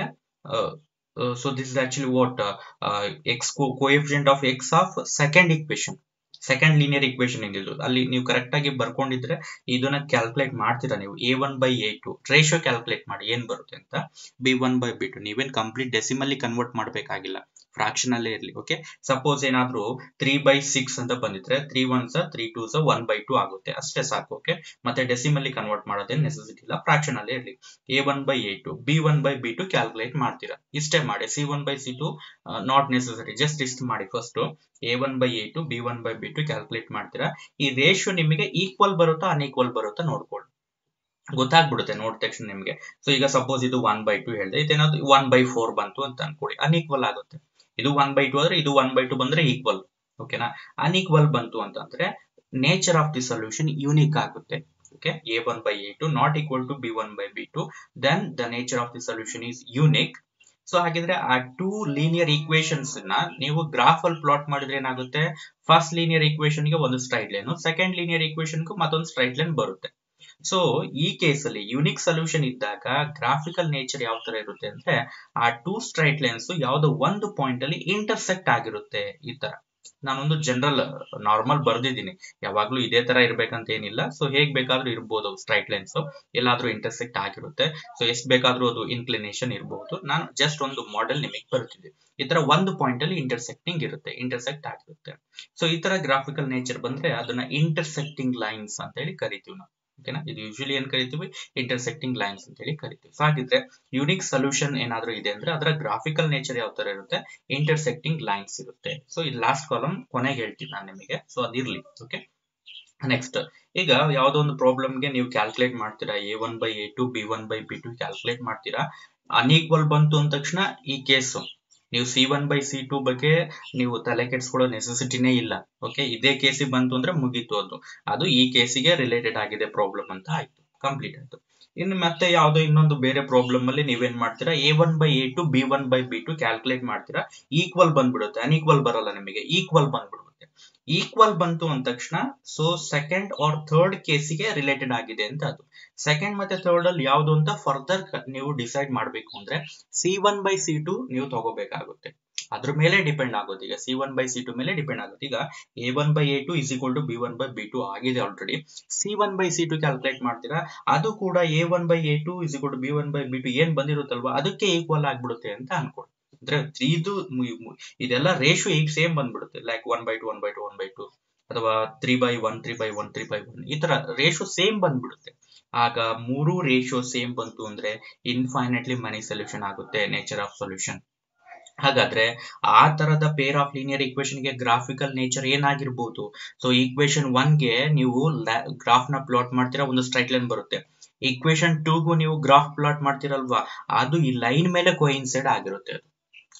so this is actually what x coefficient of x of second equation second linear equation ಇದು ಅಲ್ಲಿ ನೀವು ಕರೆಕ್ಟ್ ಆಗಿ ಬರ್ಕೊಂಡಿದ್ರೆ ಇದನ್ನ ಕ್ಯಾಲ್ಕುಲೇಟ್ ಮಾಡ್ತೀರಾ ನೀವು a one by A two ratio calculate ಮಾಡಿ ಏನ್ ಬರುತ್ತೆ ಅಂತ b one by B two ನೀವೇನ್ ಕಂಪ್ಲೀಟ್ ಡೆಸಿಮಲ್ಲಿ ಕನ್ವರ್ಟ್ ಮಾಡಬೇಕಾಗಿಲ್ಲ ಫ್ರಾಕ್ಷನ್ ಅಲ್ಲೇ ಇರಲಿ ಓಕೆ ಸಪೋಸ್ ಏನಾದ್ರೂ ತ್ರೀ ಬೈ ಸಿಕ್ಸ್ ಅಂತ ಬಂದಿದ್ರೆ ತ್ರೀ ಒನ್ ಸ ತ್ರೀ ಟೂ ಸ ಒನ್ ಬೈ ಟು ಆಗುತ್ತೆ ಅಷ್ಟೇ ಸಾಕು ಓಕೆ ಮತ್ತೆ ಡೆಸಿಮಲ್ಲಿ ಕನ್ವರ್ಟ್ ಮಾಡೋದೇನು ನೆಸೆಸಿಟಿ ಇಲ್ಲ ಫ್ರಾಕ್ಷನ್ ಅಲ್ಲೇ ಇರಲಿ a one by A two B one by B two calculate ಮಾಡ್ತೀರಾ ಇಷ್ಟೇ ಮಾಡಿ c one by C two not necessary just ಇಷ್ಟು ಮಾಡಿ first a one by A two B one by B two calculate ಮಾಡ್ತೀರಾ ಈ ರೇಷಿಯೋ ನಿಮಗೆ ಈಕ್ವಲ್ ಬರುತ್ತಾ ಅನ್ಈಕ್ವಲ್ ಬರುತ್ತಾ ನೋಡ್ಕೊಳ್ಳಿ ಗೊತ್ತಾಗ್ಬಿಡುತ್ತೆ ನೋಡಿದ ತಕ್ಷಣ ನಿಮಗೆ ಸೊ ಈಗ ಸಪೋಸ್ ಇದು ಒನ್ ಬೈ ಟು ಹೇಳಿದೆ ಇದೇನಾದ್ರು ಒನ್ ಬೈ ಫೋರ್ ಬಂತು ಅಂತ ಅನ್ಕೊಳ್ಳಿ ಅನ್ಈಕ್ವಲ್ ಆಗುತ್ತೆ ಇದು ಒನ್ ಬೈ ಟು ಆದ್ರೆ ಇದು ಒನ್ ಬೈ ಟು ಬಂದ್ರೆ ಈಕ್ವಲ್ ಓಕೆನಾ ಅನ್ಈಕ್ವಲ್ ಬಂತು ಅಂತಂದ್ರೆ nature of the solution unique ಆಗುತ್ತೆ okay A one by A two not equal to B one by B two then the nature of the solution is unique so ಹಾಗಿದ್ರೆ ಆ ಟೂ ಲೀನಿಯರ್ ಈಕ್ವೇಶನ್ಸ್ ನ ನೀವು ಗ್ರಾಫ್ ಅಲ್ಲಿ ಪ್ಲಾಟ್ ಮಾಡಿದ್ರೆ ಏನಾಗುತ್ತೆ ಫಸ್ಟ್ ಲೀನಿಯರ್ ಈಕ್ವೇಶನ್ ಗೆ ಒಂದು straight line second linear equation ಮತ್ತೊಂದು ಸ್ಟ್ರೈಟ್ ಲೈನ್ ಬರುತ್ತೆ ಸೊ ಈ ಕೇಸಲ್ಲಿ ಯುನಿಕ್ ಸೊಲ್ಯೂಷನ್ ಇದ್ದಾಗ ಗ್ರಾಫಿಕಲ್ ನೇಚರ್ ಯಾವ ತರ ಇರುತ್ತೆ ಅಂದ್ರೆ ಆ ಟೂ ಸ್ಟ್ರೈಟ್ ಲೈನ್ಸ್ ಯಾವ್ದೋ ಒಂದು ಪಾಯಿಂಟ್ ಅಲ್ಲಿ ಇಂಟರ್ಸೆಕ್ಟ್ ಆಗಿರುತ್ತೆ ಈ ತರ ನಾನೊಂದು ಜನರಲ್ ನಾರ್ಮಲ್ ಬರ್ದಿದ್ದೀನಿ ಯಾವಾಗ್ಲೂ ಇದೇ ತರ ಇರ್ಬೇಕಂತ ಏನಿಲ್ಲ ಸೊ ಹೇಗ್ ಬೇಕಾದ್ರೂ ಇರ್ಬೋದು ಸ್ಟ್ರೈಟ್ ಲೈನ್ಸ್ ಎಲ್ಲಾದ್ರೂ ಇಂಟರ್ಸೆಕ್ಟ್ ಆಗಿರುತ್ತೆ ಸೊ ಎಷ್ಟ್ ಬೇಕಾದ್ರೂ ಅದು ಇನ್ಕ್ಲಿನೇಷನ್ ಇರಬಹುದು ನಾನು ಜಸ್ಟ್ ಒಂದು ಮಾಡೆಲ್ ನಿಮಗೆ ಬರ್ತಿದ್ದೆ ಈ ತರ ಒಂದು ಪಾಯಿಂಟ್ ಅಲ್ಲಿ ಇಂಟರ್ಸೆಕ್ಟಿಂಗ್ ಇರುತ್ತೆ ಇಂಟರ್ಸೆಕ್ಟ್ ಆಗಿರುತ್ತೆ ಸೊ ಈ ತರ ಗ್ರಾಫಿಕಲ್ ನೇಚರ್ ಬಂದ್ರೆ ಅದನ್ನ ಇಂಟರ್ಸೆಕ್ಟಿಂಗ್ ಲೈನ್ಸ್ ಅಂತ ಹೇಳಿ ಕರಿತೀವಿ ನಾವು ಓಕೆನಾ ಇದು ಯೂಶಲಿ ಏನ್ ಕರಿತೀವಿ ಇಂಟರ್ಸೆಕ್ಟಿಂಗ್ ಲೈನ್ಸ್ ಅಂತ ಹೇಳಿ ಕರಿತೀವಿ ಸೊ ಹಾಗಿದ್ರೆ ಯುನಿಕ್ ಸೊಲ್ಯೂಷನ್ ಏನಾದ್ರೂ ಇದೆ ಅಂದ್ರೆ ಅದರ ಗ್ರಾಫಿಕಲ್ ನೇಚರ್ ಯಾವ ತರ ಇರುತ್ತೆ ಇಂಟರ್ಸೆಕ್ಟಿಂಗ್ ಲೈನ್ಸ್ ಇರುತ್ತೆ ಸೊ ಈ ಲಾಸ್ಟ್ ಕಾಲಮ್ ಕೊನೆಗೆ ಹೇಳ್ತೀನಿ ನಾನು ನಿಮಗೆ ಸೊ ಅದಿರ್ಲಿ ಓಕೆ ನೆಕ್ಸ್ಟ್ ಈಗ ಯಾವ್ದೋ ಒಂದು ಪ್ರಾಬ್ಲಮ್ಗೆ ನೀವು ಕ್ಯಾಲ್ಕುಲೇಟ್ ಮಾಡ್ತೀರಾ a one by A two B one by B two calculate ಮಾಡ್ತೀರಾ ಅನ್ಈಕ್ವಲ್ ಬಂತು ಅಂದ ತಕ್ಷಣ ಈ ಕೇಸು ನೀವು c one by C two ಬಗ್ಗೆ ನೀವು ತಲೆ ಕೆಡ್ಸ್ಕೊಳ್ಳೋ ನೆಸೆಸಿಟಿನೇ ಇಲ್ಲ ಓಕೆ ಇದೇ ಕೇಸಿಗೆ ಬಂತು ಅಂದ್ರೆ ಮುಗೀತು ಅದು ಅದು ಈ ಕೇಸಿಗೆ ರಿಲೇಟೆಡ್ ಆಗಿದೆ ಪ್ರಾಬ್ಲಮ್ ಅಂತ ಆಯ್ತು ಕಂಪ್ಲೀಟ್ ಆಯ್ತು ಇನ್ನು ಮತ್ತೆ ಯಾವ್ದೋ ಇನ್ನೊಂದು ಬೇರೆ ಪ್ರಾಬ್ಲಮ್ ಅಲ್ಲಿ ನೀವೇನ್ ಮಾಡ್ತೀರಾ a one by A two B one by B two calculate ಮಾಡ್ತೀರಾ ಈಕ್ವಲ್ ಬಂದ್ಬಿಡುತ್ತೆ ಅನ್ಈಕ್ವಲ್ ಬರಲ್ಲ ನಿಮಗೆ ಈಕ್ವಲ್ ಬಂದ್ಬಿಡುತ್ತೆ ಈಕ್ವಲ್ ಬಂತು ಅಂದ ತಕ್ಷಣ ಸೊ ಸೆಕೆಂಡ್ ಆರ್ ಥರ್ಡ್ ಕೇಸಿಗೆ ರಿಲೇಟೆಡ್ ಆಗಿದೆ ಅಂತ ಅದು ಸೆಕೆಂಡ್ ಮತ್ತೆ ಥರ್ಡ್ ಅಲ್ಲಿ ಯಾವ್ದು ಅಂತ ಫರ್ದರ್ ನೀವು ಡಿಸೈಡ್ ಮಾಡ್ಬೇಕು ಅಂದ್ರೆ c one by C two ನೀವು ತಗೋಬೇಕಾಗುತ್ತೆ ಅದ್ರ ಮೇಲೆ ಡಿಪೆಂಡ್ ಆಗೋದು ಈಗ c one by C two ಮೇಲೆ ಡಿಪೆಂಡ್ ಆಗುತ್ತೆ ಈಗ a one by A two is equal to B one by B two ಆಗಿದೆ already c one by C two calculate ಮಾಡ್ತೀರಾ ಅದು ಕೂಡ a one by A two is equal to B one by B two ಏನ್ ಬಂದಿರುತ್ತಲ್ವಾ ಅದಕ್ಕೆ ಈಕ್ವಲ್ ಆಗ್ಬಿಡುತ್ತೆ ಅಂತ ಅನ್ಕೊಳ್ಳಿ ಅಂದ್ರೆ ತ್ರೀದು ಇದೆಲ್ಲ ರೇಷು ಈಗ ಸೇಮ್ ಬಂದ್ಬಿಡುತ್ತೆ like one by two one by two one by two ಅಥವಾ three by one three by one three by one ಈ ತರ ರೇಷೋ ಸೇಮ್ ಬಂದ್ಬಿಡುತ್ತೆ ಆಗ ಮೂರು ರೇಷಿಯೋ ಸೇಮ್ ಬಂತು ಅಂದ್ರೆ ಇನ್ಫೈನೆಟ್ಲಿ ಮನಿ ಸೊಲ್ಯೂಷನ್ ಆಗುತ್ತೆ ನೇಚರ್ ಆಫ್ ಸೊಲ್ಯೂಷನ್ ಹಾಗಾದ್ರೆ ಆ ತರದ ಪೇರ್ ಆಫ್ ಲೀನಿಯರ್ ಇಕ್ವೇಶನ್ ಗೆ ಗ್ರಾಫಿಕಲ್ ನೇಚರ್ ಏನಾಗಿರ್ಬೋದು ಸೊ ಈಕ್ವೇಶನ್ ಒನ್ ಗೆ ನೀವು ಗ್ರಾಫ್ ನ ಪ್ಲಾಟ್ ಮಾಡ್ತೀರಾ ಒಂದು ಸ್ಟ್ರೈಟ್ ಲೈನ್ ಬರುತ್ತೆ ಈಕ್ವೇಶನ್ ಟೂಗೂ ನೀವು ಗ್ರಾಫ್ ಪ್ಲಾಟ್ ಮಾಡ್ತೀರಲ್ವಾ ಅದು ಈ ಲೈನ್ ಮೇಲೆ ಕೋಯಿನ್ಸೈಡ್ ಆಗಿರುತ್ತೆ ಅದು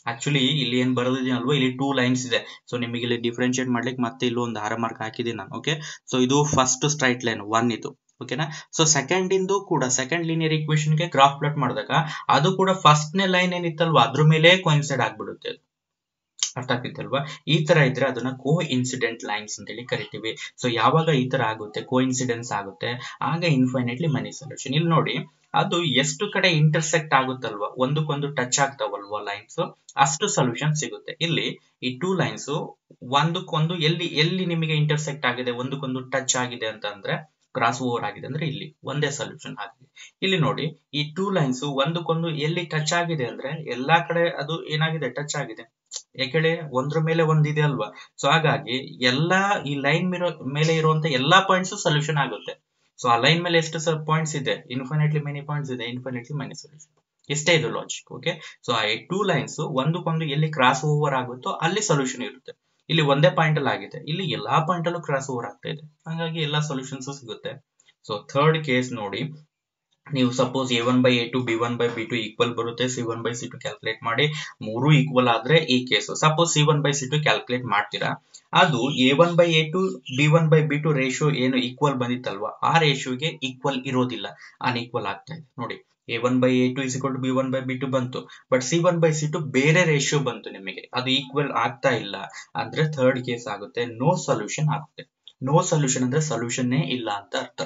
ಆಕ್ಚುಲಿ ಇಲ್ಲಿ ಏನ್ ಬರೋದಿದೆಯಲ್ವಾ ಇಲ್ಲಿ ಟೂ ಲೈನ್ಸ್ ಇದೆ ಸೊ ನಿಮಗೆ ಇಲ್ಲಿ ಡಿಫ್ರೆನ್ಶಿಯೇಟ್ ಮಾಡ್ಲಿಕ್ಕೆ ಮತ್ತೆ ಇಲ್ಲೂ ಒಂದು ಆರ ಮಾರ್ಕ್ ಹಾಕಿದ್ದೀನಿ ನಾನು ಓಕೆ ಸೊ ಇದು ಫಸ್ಟ್ ಸ್ಟ್ರೈಟ್ ಲೈನ್ ಒನ್ ಇದು ಓಕೆನಾ ಸೊ ಸೆಕೆಂಡ್ ಇಂದು ಕೂಡ ಸೆಕೆಂಡ್ ಲೀನಿಯರ್ ಇಕ್ವೇಶನ್ ಗೆ ಗ್ರಾಫ್ ಪ್ಲಾಟ್ ಮಾಡಿದಾಗ ಅದು ಕೂಡ ಫಸ್ಟ್ ನೇ ಲೈನ್ ಏನಿತ್ತಲ್ವಾ ಅದ್ರ ಮೇಲೆ ಕೋಇನ್ಸೈಡ್ ಆಗ್ಬಿಡುತ್ತೆ ಅದು ಅರ್ಥ ಆಗ್ತಿತ್ತಲ್ವಾ ಈ ತರ ಇದ್ರೆ ಅದನ್ನ ಕೋ ಇನ್ಸಿಡೆಂಟ್ ಲೈನ್ಸ್ ಅಂತ ಹೇಳಿ ಕರಿತೀವಿ ಸೊ ಯಾವಾಗ ಈ ತರ ಆಗುತ್ತೆ ಕೋ ಇನ್ಸಿಡೆನ್ಸ್ ಆಗುತ್ತೆ ಆಗ ಇನ್ಫೈನೈಟ್ಲಿ ಮನಿ ಸೊಲ್ಯೂಷನ್ ಇಲ್ಲಿ ನೋಡಿ ಅದು ಎಷ್ಟು ಕಡೆ ಇಂಟರ್ಸೆಕ್ಟ್ ಆಗುತ್ತಲ್ವಾ ಒಂದಕ್ಕೊಂದು ಟಚ್ ಆಗ್ತಾವಲ್ವಾ ಲೈನ್ಸ್ ಅಷ್ಟು ಸೊಲ್ಯೂಷನ್ ಸಿಗುತ್ತೆ ಇಲ್ಲಿ ಈ ಟೂ ಲೈನ್ಸ್ ಒಂದಕ್ಕೊಂದು ಎಲ್ಲಿ ಎಲ್ಲಿ ನಿಮಗೆ ಇಂಟರ್ಸೆಕ್ಟ್ ಆಗಿದೆ ಒಂದಕ್ಕೊಂದು ಟಚ್ ಆಗಿದೆ ಅಂತ ಅಂದ್ರೆ ಕ್ರಾಸ್ ಓವರ್ ಆಗಿದೆ ಅಂದ್ರೆ ಇಲ್ಲಿ ಒಂದೇ ಸೊಲ್ಯೂಷನ್ ಆಗಿದೆ ಇಲ್ಲಿ ನೋಡಿ ಈ ಟೂ ಲೈನ್ಸ್ ಒಂದಕ್ಕೊಂದು ಎಲ್ಲಿ ಟಚ್ ಆಗಿದೆ ಅಂದ್ರೆ ಎಲ್ಲಾ ಕಡೆ ಅದು ಏನಾಗಿದೆ ಟಚ್ ಆಗಿದೆ ಯಾಕೇಳಿ ಒಂದ್ರ ಮೇಲೆ ಒಂದಿದೆ ಅಲ್ವಾ ಸೊ ಹಾಗಾಗಿ ಎಲ್ಲಾ ಈ ಲೈನ್ ಮೇಲೆ ಇರುವಂತ ಎಲ್ಲಾ ಪಾಯಿಂಟ್ಸ್ ಸೊಲ್ಯೂಷನ್ ಆಗುತ್ತೆ ಸೊ ಆ ಲೈನ್ ಮೇಲೆ ಎಷ್ಟು ಪಾಯಿಂಟ್ಸ್ ಇದೆ ಇನ್ಫಿನಿಟ್ಲಿ ಮೆನಿ ಪಾಯಿಂಟ್ಸ್ ಇದೆ ಇನ್ಫಿನಿಟ್ಲಿ ಮೆನಿ ಸೊಲ್ಯೂಷನ್ ಇಷ್ಟೇ ಇದು ಲಾಜಿಕ್ ಓಕೆ ಸೊ ಆ ಟೂ ಲೈನ್ಸ್ ಒಂದಕ್ಕೊಂದು ಎಲ್ಲಿ ಕ್ರಾಸ್ ಓವರ್ ಆಗುತ್ತೋ ಅಲ್ಲಿ ಸೊಲ್ಯೂಷನ್ ಇರುತ್ತೆ ಇಲ್ಲಿ ಒಂದೇ ಪಾಯಿಂಟ್ ಅಲ್ಲಿ ಆಗಿದೆ ಇಲ್ಲಿ ಎಲ್ಲಾ ಪಾಯಿಂಟ್ ಅಲ್ಲೂ ಕ್ರಾಸ್ ಓವರ್ ಆಗ್ತಾ ಇದೆ ಹಾಗಾಗಿ ಎಲ್ಲಾ ಸೊಲ್ಯೂಷನ್ಸ್ ಸಿಗುತ್ತೆ ಸೊ ಥರ್ಡ್ ಕೇಸ್ ನೋಡಿ ನೀವು suppose a one by A two B one by B two equal ಬರುತ್ತೆ c one by C two calculate ಮಾಡಿ ಮೂರು ಈಕ್ವಲ್ ಆದ್ರೆ ಈ case suppose c one by C two calculate ಮಾಡ್ತೀರಾ ಅದು a one by A two B one by B two ratio ಏನು ಈಕ್ವಲ್ ಬಂದಿತ್ತಲ್ವಾ ಆ ರೇಷಿಯೋಗೆ ಈಕ್ವಲ್ ಇರೋದಿಲ್ಲ ಅನ್ಈಕ್ವಲ್ ಆಗ್ತಾ ಇದೆ ನೋಡಿ a one by A two is equal to B one by B two ಬಂತು but c one by C two ಬೇರೆ ರೇಷಿಯೋ ಬಂತು ನಿಮಗೆ ಅದು ಈಕ್ವಲ್ ಆಗ್ತಾ ಇಲ್ಲ ಅಂದ್ರೆ ಥರ್ಡ್ ಕೇಸ್ ಆಗುತ್ತೆ ನೋ ಸೊಲ್ಯೂಷನ್ ಆಗುತ್ತೆ ನೋ ಸೊಲ್ಯೂಷನ್ ಅಂದ್ರೆ ಸೊಲ್ಯೂಷನ್ನೇ ಇಲ್ಲ ಅಂತ ಅರ್ಥ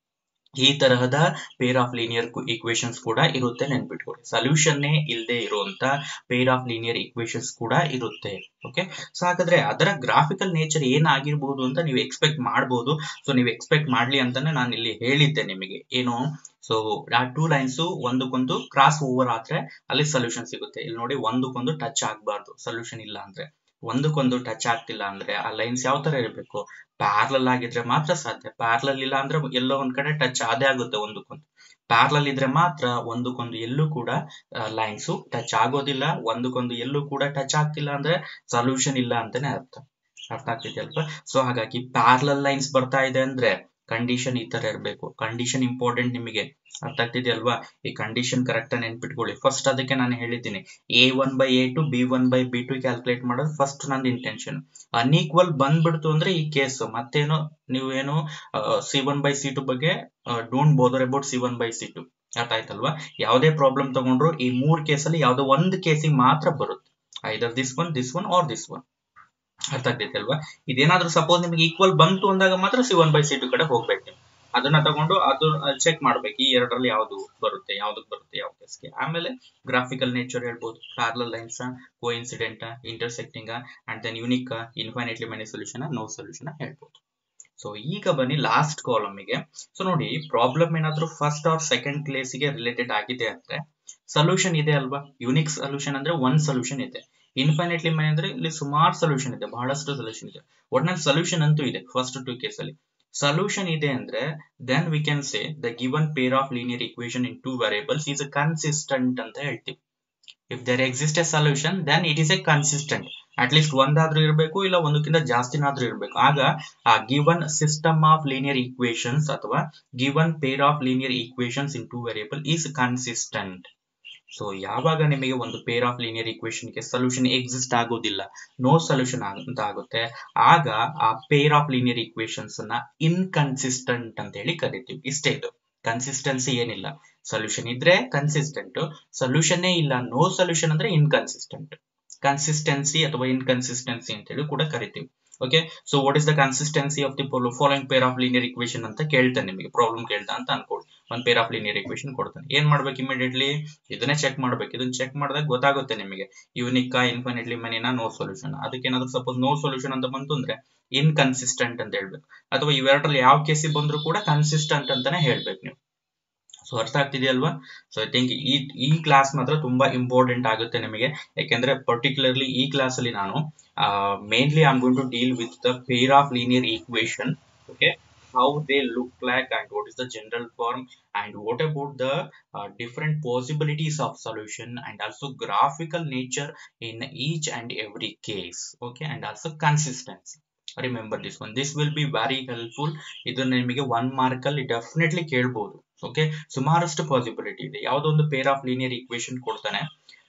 ಈ ತರಹದ ಪೇರ್ ಆಫ್ ಲೀನಿಯರ್ ಈಕ್ವೇಶನ್ಸ್ ಕೂಡ ಇರುತ್ತೆ ನೆನ್ಪಿಟ್ಕೊಳ್ಳಿ ಸೊಲ್ಯೂಷನ್ನೇ ಇಲ್ಲದೆ ಇರುವಂತ ಪೇರ್ ಆಫ್ ಲೀನಿಯರ್ ಈಕ್ವೇಶನ್ಸ್ ಕೂಡ ಇರುತ್ತೆ ಓಕೆ ಸೊ ಹಾಗಾದ್ರೆ ಅದರ ಗ್ರಾಫಿಕಲ್ ನೇಚರ್ ಏನಾಗಿರ್ಬೋದು ಅಂತ ನೀವು ಎಕ್ಸ್ಪೆಕ್ಟ್ ಮಾಡ್ಬೋದು ಸೊ ನೀವು ಎಕ್ಸ್ಪೆಕ್ಟ್ ಮಾಡ್ಲಿ ಅಂತಾನೆ ನಾನು ಇಲ್ಲಿ ಹೇಳಿದ್ದೆ ನಿಮಗೆ ಏನು ಸೊ ಆ ಟೂ ಲೈನ್ಸ್ ಒಂದಕ್ಕೊಂದು ಕ್ರಾಸ್ ಓವರ್ ಆದ್ರೆ ಅಲ್ಲಿ ಸೊಲ್ಯೂಷನ್ ಸಿಗುತ್ತೆ ಇಲ್ಲಿ ನೋಡಿ ಒಂದಕ್ಕೊಂದು ಟಚ್ ಆಗ್ಬಾರ್ದು ಸೊಲ್ಯೂಷನ್ ಇಲ್ಲ ಅಂದ್ರೆ ಒಂದಕ್ಕೊಂದು ಟಚ್ ಆಗ್ತಿಲ್ಲ ಅಂದ್ರೆ ಆ ಲೈನ್ಸ್ ಯಾವ ತರ ಇರಬೇಕು ಪ್ಯಾರ್ಲಲ್ ಆಗಿದ್ರೆ ಮಾತ್ರ ಸಾಧ್ಯ ಪ್ಯಾರ್ಲಲ್ ಇಲ್ಲ ಅಂದ್ರೆ ಎಲ್ಲೋ ಒಂದ್ ಕಡೆ ಟಚ್ ಆದೇ ಆಗುತ್ತೆ ಒಂದಕ್ಕೊಂದು ಪ್ಯಾರ್ಲಲ್ ಇದ್ರೆ ಮಾತ್ರ ಒಂದಕ್ಕೊಂದು ಎಲ್ಲೂ ಕೂಡ ಲೈನ್ಸ್ ಟಚ್ ಆಗೋದಿಲ್ಲ ಒಂದಕ್ಕೊಂದು ಎಲ್ಲೂ ಕೂಡ ಟಚ್ ಆಗ್ತಿಲ್ಲ ಅಂದ್ರೆ ಸೊಲ್ಯೂಷನ್ ಇಲ್ಲ ಅಂತಾನೆ ಅರ್ಥ ಅರ್ಥ ಆಗ್ತಿದೆಯಲ್ವಾ ಸೊ ಹಾಗಾಗಿ ಪ್ಯಾರ್ಲಲ್ ಲೈನ್ಸ್ ಬರ್ತಾ ಇದೆ ಅಂದ್ರೆ ಕಂಡೀಷನ್ ಈ ತರ ಇರಬೇಕು ಕಂಡೀಷನ್ ಇಂಪಾರ್ಟೆಂಟ್ ನಿಮಗೆ ಅರ್ಥ ಆಗ್ತಿದೆಯಲ್ವಾ ಈ ಕಂಡೀಷನ್ ಕರೆಕ್ಟ್ ನೆನ್ಪಿಟ್ಕೊಳ್ಳಿ ಫಸ್ಟ್ ಅದಕ್ಕೆ ನಾನು ಹೇಳಿದ್ದೀನಿ A one by A two B one by B two calculate ಮಾಡೋದು ಫಸ್ಟ್ ನಂದು ಇಂಟೆನ್ಷನ್ ಅನ್ಈಕ್ವಲ್ ಬಂದ್ಬಿಡ್ತು ಅಂದ್ರೆ ಈ ಕೇಸ್ ಮತ್ತೇನು ನೀವೇನು C one by C two ಬಗ್ಗೆ don't bother about C one by C two ಅರ್ಥ ಆಯ್ತಲ್ವಾ ಯಾವುದೇ ಪ್ರಾಬ್ಲಮ್ ತಗೊಂಡ್ರು ಈ ಮೂರ್ ಕೇಸಲ್ಲಿ ಯಾವ್ದೋ ಒಂದು ಕೇಸಿಗೆ ಮಾತ್ರ ಬರುತ್ತೆ either this one this one or this one ಅರ್ಥ ಆಗ್ತೈತೆ ಅಲ್ವಾ ಇದೇನಾದ್ರೂ ಸಪೋಸ್ ನಿಮಗೆ ಈಕ್ವಲ್ ಬಂತು ಅಂದಾಗ ಮಾತ್ರ C one by C two ಕಡೆ ಹೋಗ್ಬೇಕು ನೀವು ಅದನ್ನ ತಗೊಂಡು ಅದು ಚೆಕ್ ಮಾಡ್ಬೇಕು ಈ ಎರಡರಲ್ಲಿ ಯಾವ್ದು ಬರುತ್ತೆ ಯಾವ್ದಕ್ ಬರುತ್ತೆ ಯಾವ ಕೇಸ್ಗೆ ಆಮೇಲೆ ಗ್ರಾಫಿಕಲ್ ನೇಚರ್ ಹೇಳ್ಬೋದು parallel lines coincident intersecting and then unique infinitely many solution no solution ಹೇಳ್ಬೋದು ಸೊ ಈಗ ಬನ್ನಿ ಲಾಸ್ಟ್ ಕಾಲಮ್ಗೆ ಸೊ ನೋಡಿ ಪ್ರಾಬ್ಲಮ್ ಏನಾದ್ರೂ ಫಸ್ಟ್ ಆರ್ ಸೆಕೆಂಡ್ ಕ್ಲೇಸಿಗೆ ರಿಲೇಟೆಡ್ ಆಗಿದೆ ಅಂದ್ರೆ ಸೊಲ್ಯೂಷನ್ ಇದೆ ಅಲ್ವಾ ಯುನಿಕ್ ಸೊಲ್ಯೂಷನ್ ಅಂದ್ರೆ ಒನ್ ಸೊಲ್ಯೂಷನ್ ಇದೆ ಇನ್ಫೈನೈಟ್ಲಿ ಮನಿ ಅಂದ್ರೆ ಇಲ್ಲಿ ಸುಮಾರು ಸೊಲ್ಯೂಷನ್ ಇದೆ ಬಹಳಷ್ಟು ಸೊಲ್ಯೂಷನ್ ಇದೆ ಒಟ್ನಲ್ಲಿ ಸೊಲ್ಯೂಷನ್ ಅಂತೂ ಇದೆ ಫಸ್ಟ್ ಟು ಕೇಸ್ ಅಲ್ಲಿ ಸೊಲ್ಯೂಷನ್ ಇದೆ ಅಂದ್ರೆ then we can say the given pair of linear equation in two variables is consistent ಅಂತ ಹೇಳ್ತೀವಿ if there exist a solution then it is a consistent at least ಒಂದಾದ್ರೂ ಇರಬೇಕು ಇಲ್ಲ ಒಂದಕ್ಕಿಂತ ಜಾಸ್ತಿನಾದ್ರೂ ಇರಬೇಕು ಆಗ ಆ given system of linear equations ಅಥವಾ given pair of linear equations in two variable is consistent so ಯಾವಾಗ ನಿಮಗೆ ಒಂದು ಪೇರ್ ಆಫ್ ಲೀನಿಯರ್ ಇಕ್ವೇಶನ್ ಗೆ ಸೊಲ್ಯೂಷನ್ ಎಕ್ಸಿಸ್ಟ್ ಆಗೋದಿಲ್ಲ ನೋ ಸೊಲ್ಯೂಷನ್ ಅಂತ ಆಗುತ್ತೆ ಆಗ ಆ ಪೇರ್ ಆಫ್ ಲೀನಿಯರ್ ಇಕ್ವೇಶನ್ಸ್ ನ ಇನ್ಕನ್ಸಿಸ್ಟೆಂಟ್ ಅಂತ ಹೇಳಿ ಕರಿತೀವಿ ಇಷ್ಟೇ ಇದು ಕನ್ಸಿಸ್ಟೆನ್ಸಿ ಏನಿಲ್ಲ ಸೊಲ್ಯೂಷನ್ ಇದ್ರೆ ಕನ್ಸಿಸ್ಟೆಂಟ್ ಸೊಲ್ಯೂಷನ್ನೇ ಇಲ್ಲ ನೋ ಸೊಲ್ಯೂಷನ್ ಅಂದ್ರೆ ಇನ್ಕನ್ಸಿಸ್ಟೆಂಟ್ ಕನ್ಸಿಸ್ಟೆನ್ಸಿ ಅಥವಾ ಇನ್ಕನ್ಸಿಸ್ಟೆನ್ಸಿ ಅಂತ ಹೇಳಿ ಕೂಡ ಕರಿತೀವಿ okay so what is the consistency of the following pair of linear equation ಅಂತ ಕೇಳ್ತಾನೆ ನಿಮಗೆ ಪ್ರಾಬ್ಲಮ್ ಕೇಳ್ತಾ ಅಂತ ಅನ್ಕೊಳ್ಳಿ ಒಂದ್ ಪೇರ್ ಆಫ್ ಲೀನಿಯರ್ ಇಕ್ವೇಶನ್ ಕೊಡ್ತಾನೆ ಏನ್ ಮಾಡ್ಬೇಕು ಇಮಿಡಿಯೇಟ್ಲಿ ಇದನ್ನೇ ಚೆಕ್ ಮಾಡ್ಬೇಕು ಇದನ್ನ ಚೆಕ್ ಮಾಡಿದಾಗ ಗೊತ್ತಾಗುತ್ತೆ ನಿಮಗೆ ಯುನಿಕ್ ಇನ್ಫಿನಿಟ್ಲಿ ಮನಿನ ನೋ ಸೊಲ್ಯೂಷನ್ ಅದಕ್ಕೆ ಏನಾದ್ರು ಸಪೋಸ್ ನೋ ಸೊಲ್ಯೂಷನ್ ಅಂತ ಬಂತು ಅಂದ್ರೆ ಇನ್ಕನ್ಸಿಸ್ಟೆಂಟ್ ಅಂತ ಹೇಳ್ಬೇಕು ಅಥವಾ ಇವೆರಡರಲ್ಲಿ ಯಾವ ಕೇಸಿಗೆ ಬಂದ್ರು ಕೂಡ ಕನ್ಸಿಸ್ಟೆಂಟ್ ಅಂತಾನೆ ಹೇಳ್ಬೇಕು ನೀವು ಸೊ ಅರ್ಥ ಆಗ್ತಿದೆಯಲ್ವಾ ಸೊ ಐ ಥಿಂಕ್ ಈ ಈ ಕ್ಲಾಸ್ ಮಾತ್ರ ತುಂಬಾ ಇಂಪಾರ್ಟೆಂಟ್ ಆಗುತ್ತೆ ನಿಮಗೆ ಯಾಕೆಂದ್ರೆ ಪರ್ಟಿಕ್ಯುಲರ್ಲಿ ಈ ಕ್ಲಾಸ್ ಅಲ್ಲಿ ನಾನು mainly I am going to deal with the pair of linear equation okay how they look like and what is the general form and what about the uh, different possibilities of solution and also graphical nature in each and every case okay and also consistency remember this one this will be very helpful ಇದನ್ನ ನಿಮಗೆ ಒನ್ ಮಾರ್ಕ್ ಅಲ್ಲಿ ಡೆಫಿನೆಟ್ಲಿ ಕೇಳ್ಬೋದು ಓಕೆ ಸುಮಾರಷ್ಟು ಪಾಸಿಬಿಲಿಟಿ ಇದೆ ಯಾವುದೋ ಒಂದು ಪೇರ್ ಆಫ್ ಲೀನಿಯರ್ ಈಕ್ವೇಶನ್ ಕೊಡ್ತಾನೆ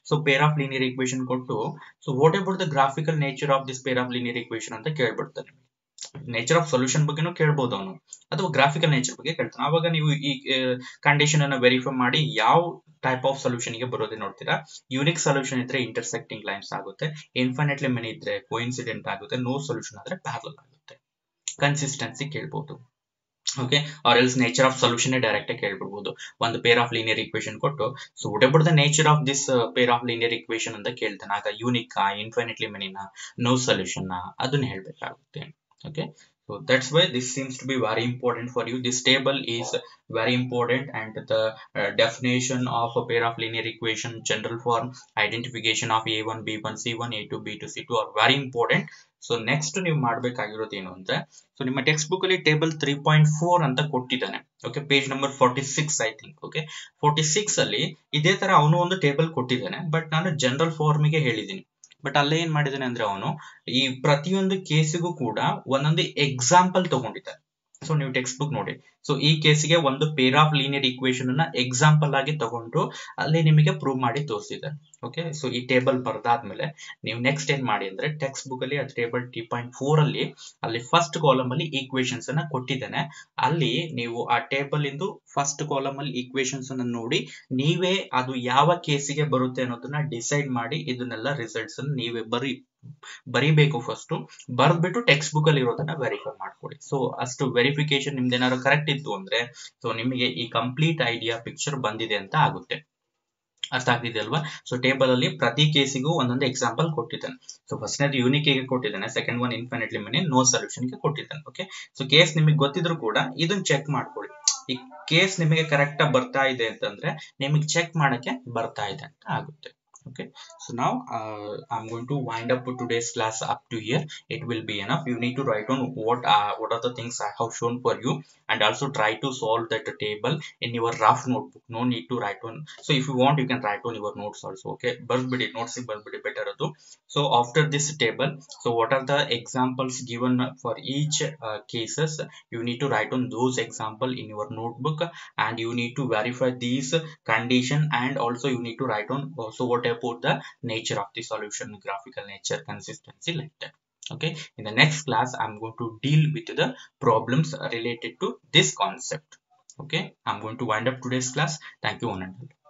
so pair of linear equation ಕೊಟ್ಟು so what about the graphical nature of this pair of linear equation ಅಂತ ಕೇಳ್ಬಿಡ್ತಾನೆ ನೇಚರ್ ಆಫ್ ಸೊಲ್ಯೂಷನ್ ಬಗ್ಗೆನೂ ಕೇಳ್ಬೋದು ಅವನು ಅಥವಾ ಗ್ರಾಫಿಕಲ್ ನೇಚರ್ ಬಗ್ಗೆ ಕೇಳ್ತಾನೆ ಅವಾಗ ನೀವು ಈ ಕಂಡೀಷನ್ ಅನ್ನ ವೆರಿಫೈ ಮಾಡಿ ಯಾವ ಟೈಪ್ ಆಫ್ ಸೊಲ್ಯೂಷನ್ ಗೆ ಬರೋದೇ ನೋಡ್ತೀರಾ ಯೂನಿಕ್ ಸೊಲ್ಯೂಷನ್ ಇದ್ರೆ ಇಂಟರ್ಸೆಕ್ಟಿಂಗ್ ಲೈನ್ಸ್ ಆಗುತ್ತೆ ಇನ್ಫಿನೆಟ್ಲಿ ಮೆನಿ ಇದ್ರೆ ಕೋಇನ್ಸಿಡೆಂಟ್ ಆಗುತ್ತೆ ನೋ ಸೊಲ್ಯೂಷನ್ ಆದ್ರೆ ಪ್ಯಾರಲ್ ಆಗುತ್ತೆ ಕನ್ಸಿಸ್ಟೆನ್ಸಿ ಕೇಳ್ಬೋದು okay or else nature of solution direct ಕೇಳ್ಬಿಡ್ಬೋದು ಒಂದು ಪೇರ್ ಆಫ್ ಲೀನಿಯರ್ ಇಕ್ವೇಶನ್ ಕೊಟ್ಟು so what about the nature of this pair of linear equation ಅಂತ ಕೇಳ್ತಾನೆ ಆಗ ಯೂನಿಕ್ ಇನ್ಫಿನಿಟ್ಲಿ ಮೆನಿನ ನೋ ಸೊಲ್ಯೂಷನ್ ಅದನ್ನ ಹೇಳ್ಬೇಕಾಗುತ್ತೆ okay so that's why this seems to be very important for you this table is very important and the uh, definition of a pair of linear equation general form identification of a1 b1 c1 a2 b2 c2 are very important so next ನೀವು ಮಾಡ್ಬೇಕಾಗಿರೋದು ಏನು ಅಂದ್ರೆ ಸೊ ನಿಮ್ಮ ಟೆಕ್ಸ್ಟ್ ಬುಕ್ ಅಲ್ಲಿ ಟೇಬಲ್ ತ್ರೀ ಪಾಯಿಂಟ್ ಫೋರ್ ಅಂತ ಕೊಟ್ಟಿದ್ದಾನೆ okay page number forty six I think okay forty six ಅಲ್ಲಿ ಇದೇ ತರ ಅವನು ಒಂದು ಟೇಬಲ್ ಕೊಟ್ಟಿದ್ದಾನೆ ಬಟ್ ನಾನು ಜನರಲ್ ಫಾರ್ಮಿಗೆ ಹೇಳಿದ್ದೀನಿ ಬಟ್ ಅಲ್ಲೇ ಏನ್ ಮಾಡಿದಾನೆ ಅಂದ್ರೆ ಅವನು ಈ ಪ್ರತಿಯೊಂದು ಕೇಸಿಗೂ ಕೂಡ ಒಂದೊಂದು ಎಕ್ಸಾಂಪಲ್ ತಗೊಂಡಿದ್ದಾನೆ ಸೊ ನೀವು ಟೆಕ್ಸ್ಟ್ ಬುಕ್ ನೋಡಿ ಸೊ ಈ ಕೇಸಿಗೆ ಒಂದು ಪೇರ್ ಆಫ್ ಲೀನಿಯರ್ ಇಕ್ವೇಶನ್ ಅನ್ನ ಎಕ್ಸಾಂಪಲ್ ಆಗಿ ತಗೊಂಡು ಅಲ್ಲಿ ನಿಮಗೆ ಪ್ರೂವ್ ಮಾಡಿ ತೋರಿಸಿದ್ದಾರೆ ಓಕೆ ಸೊ ಈ ಟೇಬಲ್ ಬರ್ದಾದ್ಮೇಲೆ ನೀವು ನೆಕ್ಸ್ಟ್ ಏನ್ ಮಾಡಿ ಅಂದ್ರೆ ಟೆಕ್ಸ್ಟ್ ಬುಕ್ ಅಲ್ಲಿ ಟೇಬಲ್ ಟಿ ಪಾಯಿಂಟ್ ಫೋರ್ ಅಲ್ಲಿ ಅಲ್ಲಿ ಫಸ್ಟ್ ಕಾಲಮ್ ಅಲ್ಲಿ ಈಕ್ವೇಶನ್ಸ್ ಅನ್ನ ಕೊಟ್ಟಿದ್ದೇನೆ ಅಲ್ಲಿ ನೀವು ಆ ಟೇಬಲ್ ಇಂದು ಫಸ್ಟ್ ಕಾಲಮ್ ಅಲ್ಲಿ ಈಕ್ವೇಶನ್ಸ್ ಅನ್ನ ನೋಡಿ ನೀವೇ ಅದು ಯಾವ ಕೇಸಿಗೆ ಬರುತ್ತೆ ಅನ್ನೋದನ್ನ ಡಿಸೈಡ್ ಮಾಡಿ ಇದನ್ನೆಲ್ಲ ರಿಸಲ್ಟ್ಸ್ ಅನ್ನು ನೀವೇ ಬರಿ ಬರಿಬೇಕು ಫಸ್ಟ್ ಬರ್ದ್ಬಿಟ್ಟು ಟೆಕ್ಸ್ಟ್ ಬುಕ್ ಅಲ್ಲಿ ಇರೋದನ್ನ ವೆರಿಫೈ ಮಾಡ್ಕೊಳ್ಳಿ ಸೊ ಅಷ್ಟು ವೆರಿಫಿಕೇಶನ್ ನಿಮ್ದು ಏನಾದ್ರು ಕರೆಕ್ಟ್ ಇತ್ತು ಅಂದ್ರೆ ಸೊ ನಿಮಗೆ ಈ ಕಂಪ್ಲೀಟ್ ಐಡಿಯಾ ಪಿಕ್ಚರ್ ಬಂದಿದೆ ಅಂತ ಆಗುತ್ತೆ ಅರ್ಥ ಆಗ್ತಿದೆ ಅಲ್ವಾ ಸೊ ಟೇಬಲ್ ಅಲ್ಲಿ ಪ್ರತಿ ಕೇಸಿಗೂ ಒಂದೊಂದು ಎಕ್ಸಾಂಪಲ್ ಕೊಟ್ಟಿದ್ದಾನೆ ಸೊ ಫಸ್ಟ್ನೇದು ಯೂನಿಕ್ ಗೆ ಕೊಟ್ಟಿದ್ದಾನೆ second one infinitely many no solution ಗೆ ಕೊಟ್ಟಿದ್ದಾನೆ ಓಕೆ ಸೊ ಕೇಸ್ ನಿಮಗೆ ಗೊತ್ತಿದ್ರು ಕೂಡ ಇದನ್ನ ಚೆಕ್ ಮಾಡ್ಕೊಳ್ಳಿ ಈ ಕೇಸ್ ನಿಮಗೆ ಕರೆಕ್ಟ್ ಆಗಿ ಬರ್ತಾ ಇದೆ ಅಂತಂದ್ರೆ ನಿಮಗೆ ಚೆಕ್ ಮಾಡಕ್ಕೆ ಬರ್ತಾ ಇದೆ ಅಂತ ಆಗುತ್ತೆ okay so now uh, i'm going to wind up today's class up to here it will be enough you need to write on what uh, what are the things i have shown for you and also try to solve that table in your rough notebook no need to write on so if you want you can write on your notes also okay ಬರ್ಬಿಡಿ notes ಬರ್ಬಿಡಿ better ಅದು so after this table so what are the examples given for each uh, cases you need to write on those example in your notebook and you need to verify these condition and also you need to write on also what about the nature of the solution graphical nature consistency like that okay in the next class i'm going to deal with the problems related to this concept okay i'm going to wind up today's class thank you one and all